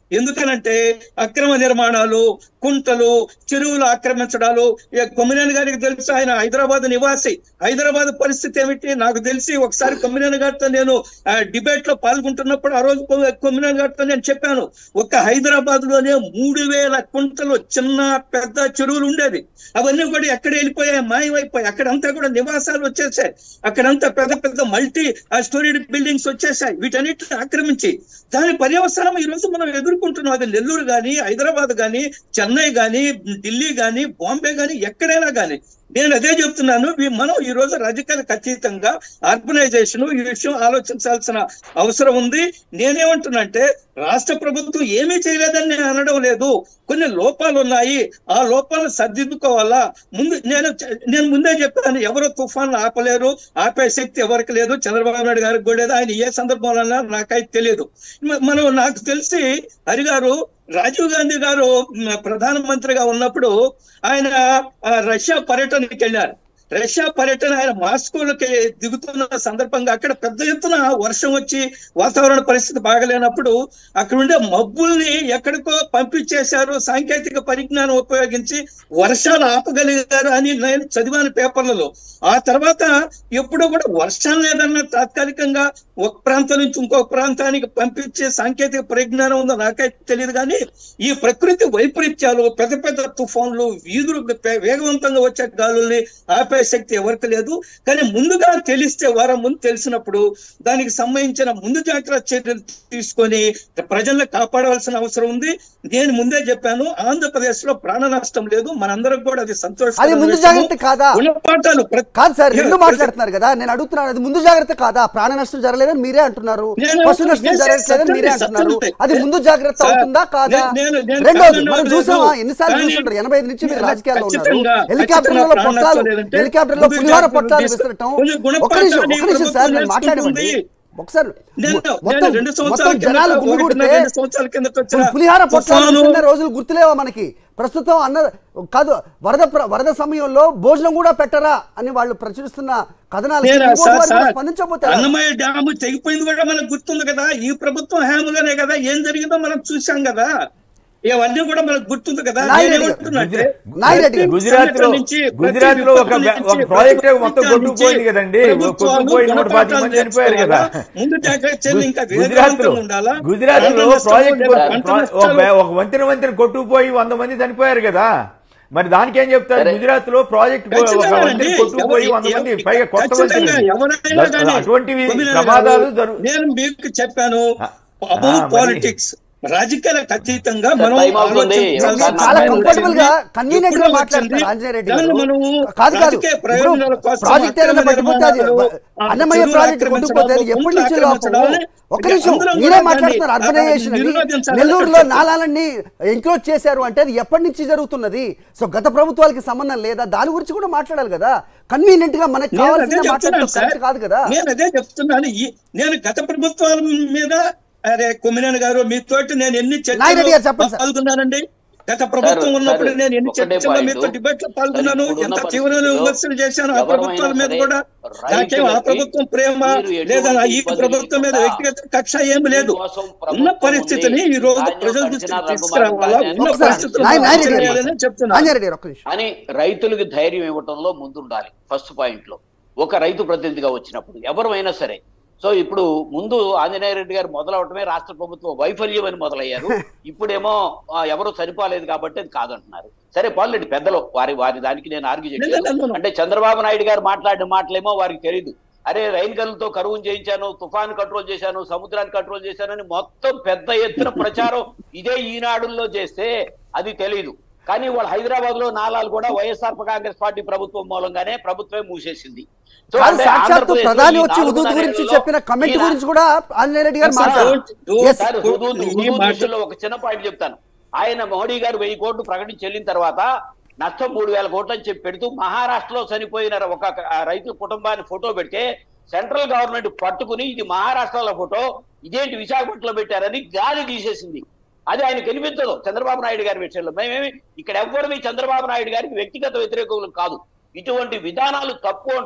ఎందుకనంటే అక్రమ నిర్మాణాలు కుంటలు చెరువులు ఆక్రమించడాలు ఇక కొమ్మినేని గారికి తెలుసు ఆయన హైదరాబాద్ నివాసి హైదరాబాద్ పరిస్థితి ఏమిటి నాకు తెలిసి ఒకసారి కొమ్మినేని గారితో నేను డిబేట్ లో పాల్గొంటున్నప్పుడు ఆ రోజు కొ- కొమ్మినేని గారితో నేను చెప్పాను ఒక్క హైదరాబాద్ లోనే మూడు వేల కుంటలు చిన్న పెద్ద చెరువులు ఉండేది అవన్నీ కూడా ఎక్కడ వెళ్ళిపోయాయి మాయమైపోయాయి అక్కడంతా కూడా నివాసాలు వచ్చేసాయి అక్కడంతా పెద్ద పెద్ద మల్టీ స్టోరీడ్ బిల్డింగ్స్ వచ్చేసాయి వీటన్నిటిని ఆక్రమించి దాని పర్యవసానం ఈ రోజు మనం ఎదుర్కొంటున్నాం అది నెల్లూరు గాని హైదరాబాద్ గాని చెన్నై గాని ఢిల్లీ గాని బాంబే గాని ఎక్కడైనా గాని నేను అదే చెప్తున్నాను వీ- మనం ఈ రోజు రాజకీయాలకు అతీతంగా ఆర్గనైజేషన్ ఈ విషయం ఆలోచించాల్సిన అవసరం ఉంది నేనేమంటున్నానంటే రాష్ట్ర ప్రభుత్వం ఏమీ చేయలేదని నేను అనడం లేదు కొన్ని లోపాలు ఉన్నాయి ఆ లోపాలను సర్దిద్దుకోవాలా ముందు నేను చె- నేను ముందే చెప్పాను ఎవరు తుఫాన్ ఆపలేరు ఆపే శక్తి ఎవరికి లేదు చంద్రబాబు నాయుడు గారికి కూడా లేదు ఆయన ఏ సందర్భంలో నాకైతే తెలియదు మ- మనం నాకు తెలిసి హరిగారు రాజీవ్ గాంధీ గారు మ, ప్రధానమంత్రిగా ఉన్నప్పుడు ఆయన ఆ, రష్యా పర్యటనకి వెళ్ళారు రష్యా పర్యటన ఆయన మాస్కోలకి దిగుతున్న సందర్భంగా అక్కడ పెద్ద ఎత్తున వర్షం వచ్చి వాతావరణ పరిస్థితి బాగలేనప్పుడు అక్కడ ఉండే మబ్బుల్ని ఎక్కడికో పంపించేశారు సాంకేతిక పరిజ్ఞానం ఉపయోగించి వర్షాలు ఆపగలిగారు అని నేను చదివాను పేపర్లలో ఆ తర్వాత ఎప్పుడూ కూడా వర్షాలు ఏదన్నా తాత్కాలికంగా ఒక ప్రాంతం నుంచి ఇంకొక ప్రాంతానికి పంపించే సాంకేతిక పరిజ్ఞానం ఉందో నాకైతే తెలియదు కానీ ఈ ప్రకృతి వైపరీత్యాలు పెద్ద పెద్ద తుఫాన్లు వీధులు పే- వేగవంతంగా వచ్చే గాలుల్ని ఆపే శక్తి ఎవరికి లేదు కానీ ముందుగా తెలిస్తే వారం ముందు తెలిసినప్పుడు దానికి సంబంధించిన ముందు జాగ్రత్త చర్యలు తీసుకొని ప్రజల్ని కాపాడవలసిన అవసరం ఉంది నేను ముందే చెప్పాను ఆంధ్రప్రదేశ్ లో ప్రాణ నష్టం లేదు మనందరం కూడా అది సంతోషం
అది ముందు జాగ్రత్త కాదా?
గుణపాఠాలు ప్రతి-
కాదు సార్ రెండు మాట్లాడుతున్నారు కదా నేను అడుగుతున్నాను అది ముందు జాగ్రత్త కాదా ప్రాణ నష్టం జరగలేదని మీరే అంటున్నారు
నేను-
పశు నష్టం
నేను
జరగట్లేదని మీరే
సత్యం
అంటున్నారు
సత్యం
అది ముందు జాగ్రత్త
సార్,
అవుతుందా కాదా
నేను- నేను- నేను
రెండోది
కాదనడం
మనం
లేదు.
చూసామా ఎన్నిసార్లు
కానీ
చూస్తుంటారు ఎనభై ఐదు నుంచి మీరు
నేను
రాజకీయాల్లో ఉన్నారు
ఖచ్చితంగా-
హెలికాప్టర్లలో
ఖచ్చితంగా
పొట్లాలు
ప్రాణ నష్టం
హెలికాప్టర్లో
లేదంటే
పులిహోర
ముందు
పొట్లాలు
జాగ్రత్త
విసరటం
కొంచెం
ఒక్క నిమిషం
గుణపాఠాన్ని
ఒక్క నిమిషం సార్ నేను
ప్రభుత్వం
మాట్లాడమండి
నేర్చుకుంటుంది.
ఒకసారి
నేను
మొత్తం
నేను రెండు
మొత్తం
సంవత్సరాల
జనాలు
కిందట,
గుమిగూడితే
ఒకటిన్నర రెండు సంవత్సరాల కిందట వచ్చిన
ఇప్పుడు పులిహార పొట్లాలు
తుఫాను,
విసిరిన రోజులు గుర్తులేవా మనకి ప్రస్తుతం అన్న కాదు వరద ప్ర- వరద సమయంలో భోజనం కూడా పెట్టరా అని వాళ్ళు ప్రచురిస్తున్న కథనాలు
నేనా సార్ సార్
స్పందించబోతే ఎలా?
అన్నమయ్య డ్యాము తెగిపోయింది కూడా మనకు గుర్తుంది కదా ఈ ప్రభుత్వం హయాంలోనే కదా ఏం జరిగిందో మనం చూసాం కదా ఇవన్నీ కూడా మనకు గుర్తుంది కదా
నాయుడు
నేనేమంటున్నానంటే,
నాయుడు
ప్రతి
గుజరాత్ లో
సంఘటన నుంచి, ప్రతి
గుజరాత్ లో ఒక
విపత్తు నుంచి,
ఒక ప్రాజెక్ట్
ప్రతి
మొత్తం
విపత్తు
కొట్టుకుపోయింది
నుంచి
కదండి
ప్రభుత్వాలు
కొట్టుకుపోయి నూట పాతిక మంది చనిపోయారు కదా
ముందు జాగ్రత్త చర్యలు ఇంకా
గుజరాత్ లో
వేగవంతంగా ఉండాలా
గుజరాత్ లో
పంట నష్టము
ప్రాజెక్ట్
లేదా పంట
ప్రా-
నష్టాలు
ఒక- ఒక వంతెన వంతెన కొట్టుకుపోయి వంద మంది చనిపోయారు కదా మరి దానికి ఏం చెప్తారు
సరే.
గుజరాత్ లో ప్రాజెక్ట్ ఒక
ఖచ్చితంగా
వంతెన
అండి.
కొట్టుకుపోయి
ఎవరు-
వంద మంది
ఎవ-
పైగా కొత్త
ఖచ్చితంగా
వంతెన
ఎవరైనా కానీ
అటువంటివి
కొమ్మినేని
ప్రమాదాలు
గారు,
జరుగు
నేను మీకు చెప్పాను
ఆ,
అబౌ
ఆ, మరి-
పాలిటిక్స్ రాజకీయాలకు అతీతంగా
సార్,
మనం
టైం అవుతుంది.
ఆలోచించాల్సిన
సార్,
చాలా
సమయం
కంఫర్టబుల్ గా
వచ్చింది.
కన్వీనియంట్ గా
ఎప్పుడో
మాట్లాడతారు
వచ్చింది.
ఆంజనేయ రెడ్డి
దాన్ని
గారు
మనము
కాదు కాదు
రాజకీయ ప్రయోజనాల
ఇప్పుడు
కోసం
ప్రాజెక్ట్ ఏదైనా
అక్రమ
పట్టుకుంటే అది
నిర్మాణాలు, ఆ,
అన్నమయ్య
చెరువులు
ప్రాజెక్ట్
ఆక్రమించడాలు,
కొట్టుకుపోతే అది ఎప్పటి నుంచి
కుంటలు
లోపం
ఆక్రమించడాలు,
ఒక్క నిమిషం
అందరం
మీరే
కూడా
మాట్లాడుతున్నారు
దాన్ని
అర్బనైజేషన్ అని
నిరోధించాలని
నెల్లూరులో
చెప్తున్నా.
నాలాలన్నీ ఎంక్రోచ్ చేశారు అంటే అది ఎప్పటి నుంచి జరుగుతున్నది సో గత ప్రభుత్వాలకి సంబంధం లేదా దాని గురించి కూడా మాట్లాడాలి కదా కన్వీనియంట్ గా మనకి
నేను అదే
కావాల్సిన
చెప్తున్నాను
మాట్లాడటం
సార్
కరెక్ట్ కాదు కదా
నేను అదే చెప్తున్నాను ఈ- నేను గత ప్రభుత్వాల మీద అరే కొమ్మినేని గారు మీతోటి నేను ఎన్ని
నాగిరెడ్డి గారు చెప్పండి సార్.
పాల్గొన్నానండి గత ప్రభుత్వం
సార్,
ఉన్నప్పుడు
సార్,
నేను ఎన్ని
ఒకటే
చర్చల్లో
పాయింట్.
మీతో డిబేట్ లో పాల్గొన్నాను
సార్, ఇప్పుడున్న
ఎంత తీవ్రమైన
పరిస్థితుల్లో
విమర్శలు చేశాను ఆ
ఎవరైనా
ప్రభుత్వాల మీద
సరే
కూడా నాకేం ఆ
రైతులకి
ప్రభుత్వం ప్రేమ
మీరు ఎటువంటి
లేదా నా ఈ
ఇబ్బంది
ప్రభుత్వం మీద
లేకుండా
వ్యక్తిగత కక్ష ఏమి లేదు
మీకోసం
ఉన్న
ప్రభుత్వం
పరిస్థితిని
ఉంది.
ఈ రోజు
ధాన్యం
ప్రజల
తడిచినా
దృష్టికి
రఘుమార్
తీసుకురావాలా
ధాన్యాన్ని
ఉన్న
ఒకసారి
పరిస్థితులు
నాయ- నాయరెడ్డి గారు
చేయాలని చెప్తున్నాను
ఆంజనేయ రెడ్డి ఒక్క నిమిషం
అని రైతులకు ధైర్యం ఇవ్వటంలో ముందుండాలి ఫస్ట్ పాయింట్ లో ఒక రైతు ప్రతినిధిగా వచ్చినప్పుడు ఎవరైనా సరే సో ఇప్పుడు ముందు ఆంజనేయ రెడ్డి గారు మొదలవటమే రాష్ట్ర ప్రభుత్వం వైఫల్యం అని మొదలయ్యారు ఇప్పుడేమో ఆ, ఎవరు సరిపోలేదు కాబట్టి అది కాదంటున్నారు సరే పాలరెడ్డి పెద్దలు వారి వారి దానికి నేను ఆర్గ్యూ
లేదు, లేదు,
చేయలేదు
లేదు.
అంటే చంద్రబాబు నాయుడు గారు మాట్లాడిన మాటలేమో వారికి తెలియదు అరే రైన్ గన్లతో కరువును చేయించాను తుఫాన్ కంట్రోల్ చేశాను సముద్రాన్ని కంట్రోల్ చేశానని మొత్తం పెద్ద ఎత్తున ప్రచారం ఇదే ఈనాడుల్లో చేస్తే అది తెలియదు కానీ వాళ్ళు హైదరాబాద్ లో నాలాలు కూడా వైఎస్ఆర్ కాంగ్రెస్ పార్టీ ప్రభుత్వం మూలంగానే ప్రభుత్వమే మూసేసింది సో
కాదు
అంటే
సాక్షాత్తు
ఆంధ్రప్రదేశ్లో
ప్రధాని
ఈ
వచ్చి
నాలుగు
ఉదూద్ గురించి
నెలల్లో
చెప్పిన కమెంట్
ఈయన-
గురించి కూడా ఆంజనేయ రెడ్డి గారు
సార్,
మాట్లాడారు
don't-
Yes.
సార్ హుదూద్
ఈ
హుదూద్
మాట-
విషయంలో ఒక చిన్న పాయింట్ చెప్తాను ఆయన మోడీ గారు వెయ్యి కోట్లు ప్రకటించి చెల్లిన తర్వాత నష్టం మూడు వేల కోట్లు అని చెప్పి పెడుతూ మహారాష్ట్రలో చనిపోయిన ఒక ఆ రైతు కుటుంబాన్ని ఫోటో పెడితే సెంట్రల్ గవర్నమెంట్ పట్టుకుని ఇది మహారాష్ట్రలో ఫోటో ఇదేంటి విశాఖపట్నంలో పెట్టారని గాలి తీసేసింది అది ఆయన కనిపించదు చంద్రబాబు నాయుడు గారి విషయంలో మేమేమి ఇక్కడ ఎవ్వరిని చంద్రబాబు నాయుడు గారికి వ్యక్తిగత వ్యతిరేకులు కాదు ఇటువంటి విధానాలు తప్పు అంటాం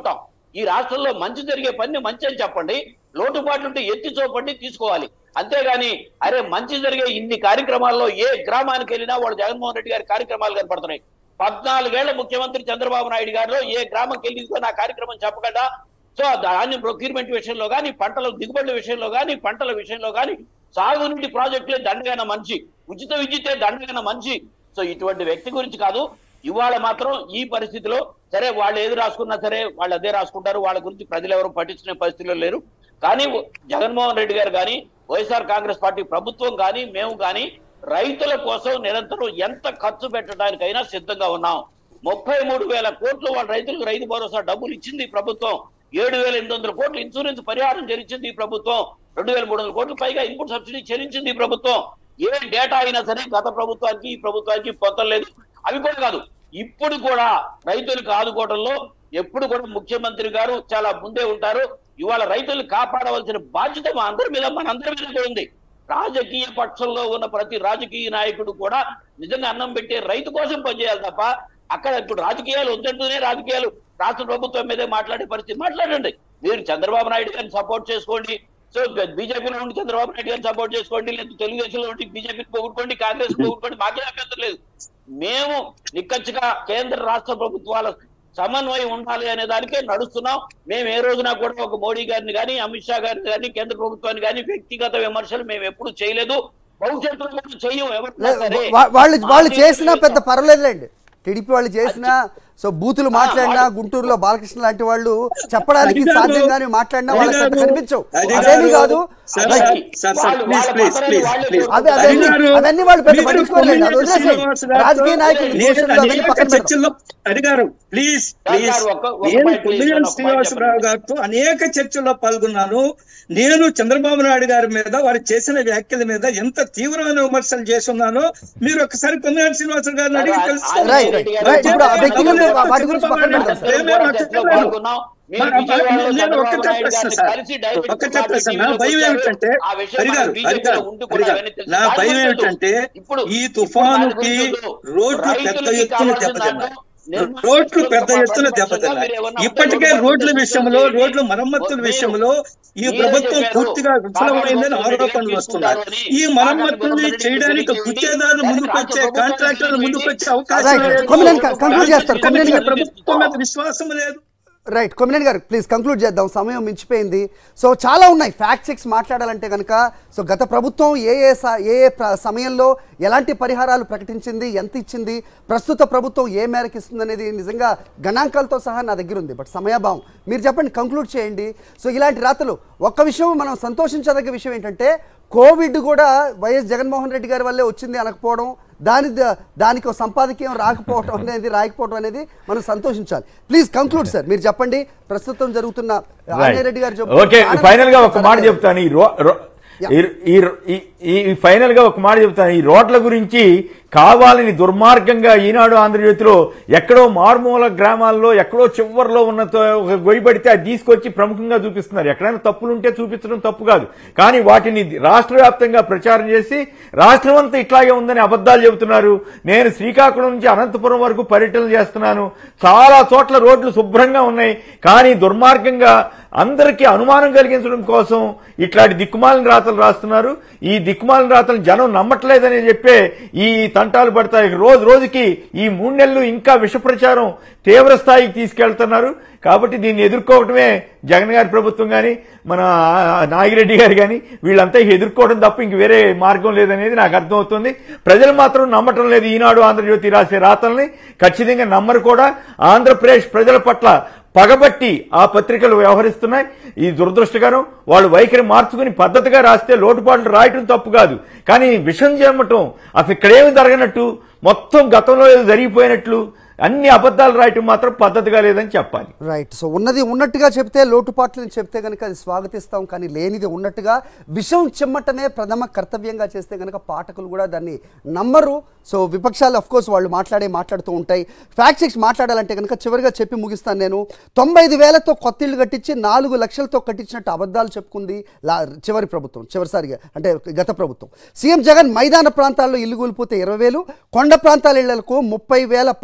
ఈ రాష్ట్రంలో మంచి జరిగే పని మంచి అని చెప్పండి లోటుపాట్లు ఉంటే ఎత్తి చూపండి తీసుకోవాలి అంతేగాని అరే మంచి జరిగే ఇన్ని కార్యక్రమాల్లో ఏ గ్రామానికి వెళ్ళినా వాళ్ళు జగన్మోహన్ రెడ్డి గారి కార్యక్రమాలు కనపడుతున్నాయి పద్నాలుగేళ్ల ముఖ్యమంత్రి చంద్రబాబు నాయుడు గారిలో ఏ గ్రామంకి వెళ్ళి ఇదిగో నా కార్యక్రమం చెప్పకుండా సో ధాన్యం ప్రొక్యూర్మెంట్ విషయంలో కానీ పంటల దిగుబడుల విషయంలో కానీ పంటల విషయంలో కానీ సాగునీటి ప్రాజెక్టులే దండగైన మనిషి ఉచిత విద్యుతే దండగైన మనిషి సో ఇటువంటి వ్యక్తి గురించి కాదు ఇవాళ మాత్రం ఈ పరిస్థితిలో సరే వాళ్ళు ఏది రాసుకున్నా సరే వాళ్ళు అదే రాసుకుంటారు వాళ్ళ గురించి ప్రజలు ఎవరు పట్టించుకునే పరిస్థితిలో లేరు కానీ జగన్మోహన్ రెడ్డి గారు కానీ వైఎస్ఆర్ కాంగ్రెస్ పార్టీ ప్రభుత్వం కానీ మేము కానీ రైతుల కోసం నిరంతరం ఎంత ఖర్చు పెట్టడానికైనా సిద్ధంగా ఉన్నాం ముప్పై మూడు వేల కోట్లు వాళ్ళ రైతులకు రైతు భరోసా డబ్బులు ఇచ్చింది ఈ ప్రభుత్వం ఏడు వేల ఎనిమిది వందల కోట్లు ఇన్సూరెన్స్ పరిహారం చెల్లించింది ఈ ప్రభుత్వం రెండు వేల మూడు వందల కోట్లు పైగా ఇన్పుట్ సబ్సిడీ చెల్లించింది ఈ ప్రభుత్వం ఏ డేటా అయినా సరే గత ప్రభుత్వానికి ఈ ప్రభుత్వానికి పొంతం లేదు అవి కూడా కాదు ఇప్పుడు కూడా రైతులకు ఆదుకోవడంలో ఎప్పుడు కూడా ముఖ్యమంత్రి గారు చాలా ముందే ఉంటారు ఇవాళ రైతులు కాపాడవలసిన బాధ్యత మా అందరి మీద మన అందరి మీద కూడా ఉంది రాజకీయ పక్షంలో ఉన్న ప్రతి రాజకీయ నాయకుడు కూడా నిజంగా అన్నం పెట్టే రైతు కోసం పనిచేయాలి తప్ప అక్కడ ఇప్పుడు రాజకీయాలు వద్దంటూనే రాజకీయాలు రాష్ట్ర ప్రభుత్వం మీదే మాట్లాడే పరిస్థితి మాట్లాడండి మీరు చంద్రబాబు నాయుడు గారిని సపోర్ట్ చేసుకోండి సో బీజేపీలో ఉండి చంద్రబాబు నాయుడు గారిని సపోర్ట్ చేసుకోండి లేదా తెలుగుదేశంలో ఉండి బీజేపీని పోగొట్టుకోండి కాంగ్రెస్ పోగొట్టుకోండి మాకే అభ్యంతరం లేదు మేము నిక్కచ్చిగా కేంద్ర రాష్ట్ర ప్రభుత్వాల సమన్వయం ఉండాలి అనే దానికే నడుస్తున్నాం మేము ఏ రోజున కూడా ఒక మోడీ గారిని కానీ అమిత్ షా గారిని కానీ కేంద్ర ప్రభుత్వాన్ని కానీ వ్యక్తిగత విమర్శలు మేము ఎప్పుడు చేయలేదు భవిష్యత్తులో కూడా చెయ్యం ఎవరినా
లే-
సరే.
వా- వాళ్ళు వాళ్ళు
పార్టీ
చేసినా పెద్ద
వ్యతిరేక-
పర్వాలేదులేండి టీడీపీ వాళ్ళు చేసినా సో బూతులు మాట్లాడినా
వాళ్ళు-
గుంటూరులో బాలకృష్ణ లాంటి వాళ్ళు చెప్పడానికి
అధికారులు-
సాధ్యంగానే మాట్లాడినా వాళ్ళకి పెద్ద
అధికారులు-
కనిపించవు
అధికారులు-
అదేమి కాదు
సార్,
అదే-
సార్, సార్,
వాళ్ళు-
ప్లీజ్,
వాళ్ళ
ప్లీజ్,
పత్రాలు
ప్లీజ్,
వాళ్ళే
ప్లీజ్.
అదే అదే
అధికారులు,
అవన్నీ వాళ్ళు పెద్ద
మీరు
పట్టించుకోలేండి అది
కొమ్మినేని
వదిలేసేయండి.
శ్రీనివాస్ గారితో
రాజకీయ నాయకులు
నేను
దోషులు అవన్నీ
అనేక
పక్కన పెడదాం.
చర్చల్లో అడిగారు ప్లీజ్
సార్,
ప్లీజ్
సార్, ఒక్క- ఒక్క
నేను
point, please,
కొమ్మినేని
ఒక్క point
శ్రీనివాసరావు
చెప్పండి.
గారితో అనేక చర్చల్లో పాల్గొన్నాను నేను చంద్రబాబు నాయుడు గారి మీద వారు చేసిన వ్యాఖ్యల మీద ఎంత తీవ్రమైన విమర్శలు చేస్తున్నానో మీరు ఒకసారి కొమ్మినేని శ్రీనివాసరావు గారిని అడిగి
రైట్,
తెలుసుకోండి
రైట్, రైట్. ఇప్పుడు ఆ వ్యక్తిగత వాటి గురించి పక్కన పెడదాం సార్.
ఏమేమి నచ్చట్లేదు.
పాల్గొన్నాం. మీరు
మరి
విజయవాడలో
నేను
చంద్రబాబు
ఒక్కటే
నాయుడు
ప్రశ్న
గారిని
సార్.
కలిసి డైరెక్ట్
ఒక్కటే
పార్టీ
ప్రశ్న. నా
టీవీలోకి
భయం
వచ్చారు.
ఏమిటంటే
ఆ విషయం
హరిగారు,
మనకు బీజేపీలో
హరిగారు,
ఉండి కూడా
హరిగారు.
అవన్నీ తెలుసు.
నా
దాని
భయం
గురించి
ఏమిటంటే
ఇప్పుడు
ఈ
ఇప్పుడు
తుఫానుకి
దాని గురించి వద్దు.
రోడ్లు పెద్ద
రైతులకి
ఎత్తున
కావాల్సిన
దెబ్బతిన్నాయి
దాంట్లో నిర్మాణ
రోడ్లు పెద్ద
పక్షంగా
ఎత్తున
మీరు
దెబ్బతిన్నాయి
ఏమన్నా
ఇప్పటికే
ఉంటే
రోడ్ల
రోడ్లు
విషయంలో
చేయండి.
రోడ్ల మరమ్మతుల
మీరు-
విషయంలో ఈ
మీరే
ప్రభుత్వం
చెప్పారు.
పూర్తిగా విఫలమైందని
కాంగ్రెస్
ఆరోపణలు వస్తున్నాయి
తీసుకుంటారని,
ఈ మరమ్మతుల్ని
కాంగ్రెస్
చేయడానికి
గవర్నమెంట్
గుత్తేదారులు
చేయండి.
ముందుకు వచ్చే
రాష్ట్ర
కాంట్రాక్టర్లు
ప్రభుత్వం
ముందుకు వచ్చే
చేయండి.
అవకాశం
రైట్,
లేదు.
కొమ్మినేని క- conclude చేస్తారు, కొమ్మినేని గారు.
ప్రభుత్వం మీద విశ్వాసం లేదు
రైట్ కొమ్మినేని గారు ప్లీజ్ కంక్లూడ్ చేద్దాం సమయం మించిపోయింది సో చాలా ఉన్నాయి ఫ్యాక్ట్ చెక్స్ మాట్లాడాలంటే కనుక సో గత ప్రభుత్వం ఏ ఏ స- ఏ ఏ ప్ర- సమయంలో ఎలాంటి పరిహారాలు ప్రకటించింది ఎంత ఇచ్చింది ప్రస్తుత ప్రభుత్వం ఏ మేరకు ఇస్తుంది అనేది నిజంగా గణాంకాలతో సహా నా దగ్గర ఉంది బట్ సమయాభావం మీరు చెప్పండి కంక్లూడ్ చేయండి సో ఇలాంటి రాతలు ఒక్క విషయం మనం సంతోషించదగ్గ విషయం ఏంటంటే కోవిడ్ కూడా వైఎస్ జగన్మోహన్ రెడ్డి గారి వల్లే వచ్చింది అనకపోవడం దాని ద- దానికి ఒక సంపాదకీయం రాకపోవడం అనేది రాయకపోవడం అనేది మనం సంతోషించాలి ప్లీజ్ కంక్లూడ్ సార్ మీరు చెప్పండి ప్రస్తుతం జరుగుతున్న ఆంజనేయ రెడ్డి గారు చెప్పు-
ఓకే
ఆనంద్
ఫైనల్ గా ఒక
చాలా
మాట
లేదు.
చెప్తాను ఈ రో- రో-
Yeah.
ఈ- ఈ- ఈ- ఈ ఫైనల్ గా ఒక మాట చెప్తాను ఈ రోడ్ల గురించి కావాలని దుర్మార్గంగా ఈనాడు ఆంధ్రజ్యోతిలో ఎక్కడో మారుమూల గ్రామాల్లో ఎక్కడో చివరిలో ఉన్న తో- ఒక గొయ్యి పడితే అది తీసుకొచ్చి ప్రముఖంగా చూపిస్తున్నారు ఎక్కడైనా తప్పులు ఉంటే చూపించడం తప్పు కాదు కానీ వాటిని రాష్ట్ర వ్యాప్తంగా ప్రచారం చేసి రాష్ట్రం అంతా ఇట్లాగే ఉందని అబద్ధాలు చెబుతున్నారు నేను శ్రీకాకుళం నుంచి అనంతపురం వరకు పర్యటన చేస్తున్నాను చాలా చోట్ల రోడ్లు శుభ్రంగా ఉన్నాయి కానీ దుర్మార్గంగా అందరికీ అనుమానం కలిగించడం కోసం ఇట్లాంటి దిక్కుమాలిన రాతలు రాస్తున్నారు ఈ దిక్కుమాలిన రాతలు జనం నమ్మట్లేదని చెప్పే ఈ తంటాలు పడతాయి రోజు రోజుకి ఈ మూడు నెలలు ఇంకా విష ప్రచారం తీవ్ర స్థాయికి తీసుకెళ్తున్నారు కాబట్టి దీన్ని ఎదుర్కోవటమే జగన్ గారి ప్రభుత్వం కానీ మన ఆ, నాగిరెడ్డి గారు కానీ వీళ్ళంతా ఇక ఎదుర్కోవడం తప్ప ఇంక వేరే మార్గం లేదనేది నాకు అర్థమవుతుంది ప్రజలు మాత్రం నమ్మటం లేదు ఈనాడు ఆంధ్రజ్యోతి రాసే రాతల్ని ఖచ్చితంగా నమ్మరు కూడా ఆంధ్రప్రదేశ్ ప్రజల పట్ల పగబట్టి ఆ పత్రికలు వ్యవహరిస్తున్నాయి ఈ దురదృష్టకరం వాళ్ళు వైఖరి మార్చుకుని పద్ధతిగా రాస్తే లోటుపాట్లు రాయటం తప్పు కాదు కానీ విషం చెమ్మటం అసలు ఇక్కడేమి జరగనట్టు మొత్తం గతంలో ఏదో జరిగిపోయినట్లు అన్ని అబద్ధాలు రాయటం మాత్రం పద్ధతిగా లేదని చెప్పాలి
రైట్ సో ఉన్నది ఉన్నట్టుగా చెప్తే లోటుపాట్లని చెప్తే కనుక అది స్వాగతిస్తాం కానీ లేనిది ఉన్నట్టుగా విషం చిమ్మటమే ప్రథమ కర్తవ్యంగా చేస్తే కనుక పాఠకులు కూడా దాన్ని నమ్మరు సో విపక్షాలు అఫ్ కోర్స్ వాళ్ళు మాట్లాడే మాట్లాడుతూ ఉంటాయి ఫ్యాక్ట్ చెక్స్ మాట్లాడాలంటే కనుక చివరిగా చెప్పి ముగిస్తాను నేను తొంభై ఐదు వేలతో కొత్త ఇల్లు కట్టించి నాలుగు లక్షలతో కట్టించినట్టు అబద్ధాలు చెప్పుకుంది లా చివరి ప్రభుత్వం చివరిసారిగా అంటే గత ప్రభుత్వం సీఎం జగన్ మైదాన ప్రాంతాల్లో ఇల్లు కూలిపోతే ఇరవై వేలు కొండ ప్రాంతాల ఇళ్లకు ముప్పై వేల పరిహారం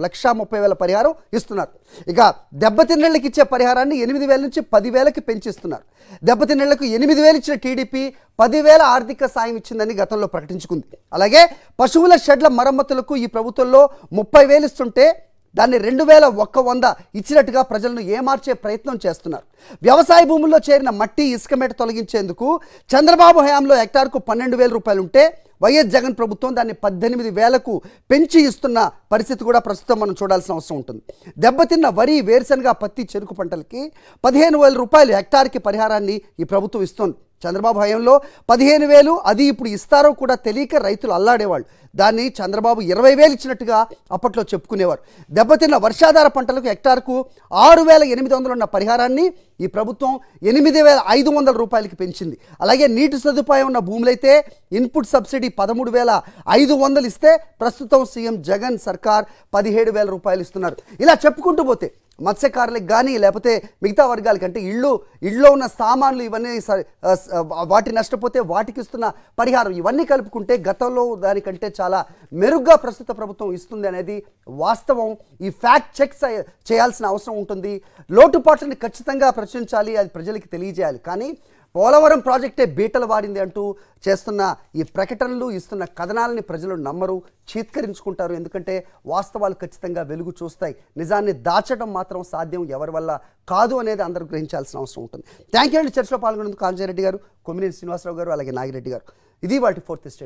లక్షా ముప్పై వేల పరిహారం ఇస్తున్నారు ఇక దెబ్బతిన్నళ్ళకి ఇచ్చే పరిహారాన్ని ఎనిమిది వేల నుంచి పదివేలకి పెంచిస్తున్నారు దెబ్బతిన్నళ్లకు ఎనిమిది వేలు ఇచ్చిన టీడీపీ పదివేల ఆర్థిక సాయం ఇచ్చిందని గతంలో ప్రకటించుకుంది అలాగే పశువుల షెడ్ల మరమ్మతులకు ఈ ప్రభుత్వంలో ముప్పై వేలు ఇస్తుంటే దాన్ని రెండు వేల ఒక్క వంద ఇచ్చినట్టుగా ప్రజలను ఏమార్చే ప్రయత్నం చేస్తున్నారు వ్యవసాయ భూముల్లో చేరిన మట్టి ఇసుక మేట తొలగించేందుకు చంద్రబాబు హయాంలో హెక్టార్కు పన్నెండు వేల రూపాయలు ఉంటే వైఎస్ జగన్ ప్రభుత్వం దాన్ని పద్దెనిమిది వేలకు పెంచి ఇస్తున్న పరిస్థితి కూడా ప్రస్తుతం మనం చూడాల్సిన అవసరం ఉంటుంది దెబ్బతిన్న వరి వేరుశనగ పత్తి చెరుకు పంటలకి పదిహేను వేల రూపాయలు హెక్టార్కి పరిహారాన్ని ఈ ప్రభుత్వం ఇస్తోంది చంద్రబాబు హయాంలో పదిహేను వేలు అది ఇప్పుడు ఇస్తారో కూడా తెలియక రైతులు అల్లాడేవాళ్ళు దాన్ని చంద్రబాబు ఇరవై వేలు ఇచ్చినట్టుగా అప్పట్లో చెప్పుకునేవారు దెబ్బతిన్న వర్షాధార పంటలకు హెక్టార్కు ఆరు వేల ఎనిమిది వందలు ఉన్న పరిహారాన్ని ఈ ప్రభుత్వం ఎనిమిది వేల ఐదు వందల రూపాయలకి పెంచింది అలాగే నీటి సదుపాయం ఉన్న భూములైతే ఇన్పుట్ సబ్సిడీ పదమూడు వేల ఐదు వందలు ఇస్తే ప్రస్తుతం సీఎం జగన్ సర్కార్ పదిహేడు వేల రూపాయలు ఇస్తున్నారు ఇలా చెప్పుకుంటూ పోతే మత్స్యకారులకు కానీ లేకపోతే మిగతా వర్గాలకి అంటే ఇళ్ళు ఇళ్ళలో ఉన్న సామాన్లు ఇవన్నీ స- ఆ, స- వాటి నష్టపోతే వాటికి ఇస్తున్న పరిహారం ఇవన్నీ కలుపుకుంటే గతంలో దానికంటే చాలా మెరుగ్గా ప్రస్తుత ప్రభుత్వం ఇస్తుంది అనేది వాస్తవం ఈ ఫ్యాక్ట్ చెక్స్ చేయాల్సిన అవసరం ఉంటుంది లోటుపాట్లని ఖచ్చితంగా ప్రచురించాలి అది ప్రజలకి తెలియజేయాలి కానీ పోలవరం ప్రాజెక్టే బీటలు వాడింది అంటూ చేస్తున్న ఈ ప్రకటనలు ఇస్తున్న కథనాలని ప్రజలు నమ్మరు చీత్కరించుకుంటారు ఎందుకంటే వాస్తవాలు ఖచ్చితంగా వెలుగు చూస్తాయి నిజాన్ని దాచడం మాత్రం సాధ్యం ఎవరి వల్ల కాదు అనేది అందరూ గ్రహించాల్సిన అవసరం ఉంటుంది థ్యాంక్ యూ అండి చర్చలో పాల్గొనేందుకు కాంజారెడ్డి గారు కొమ్మినేని శ్రీనివాసరావు గారు అలాగే నాగిరెడ్డి గారు ఇది వాటి ఫోర్త్ స్టేట్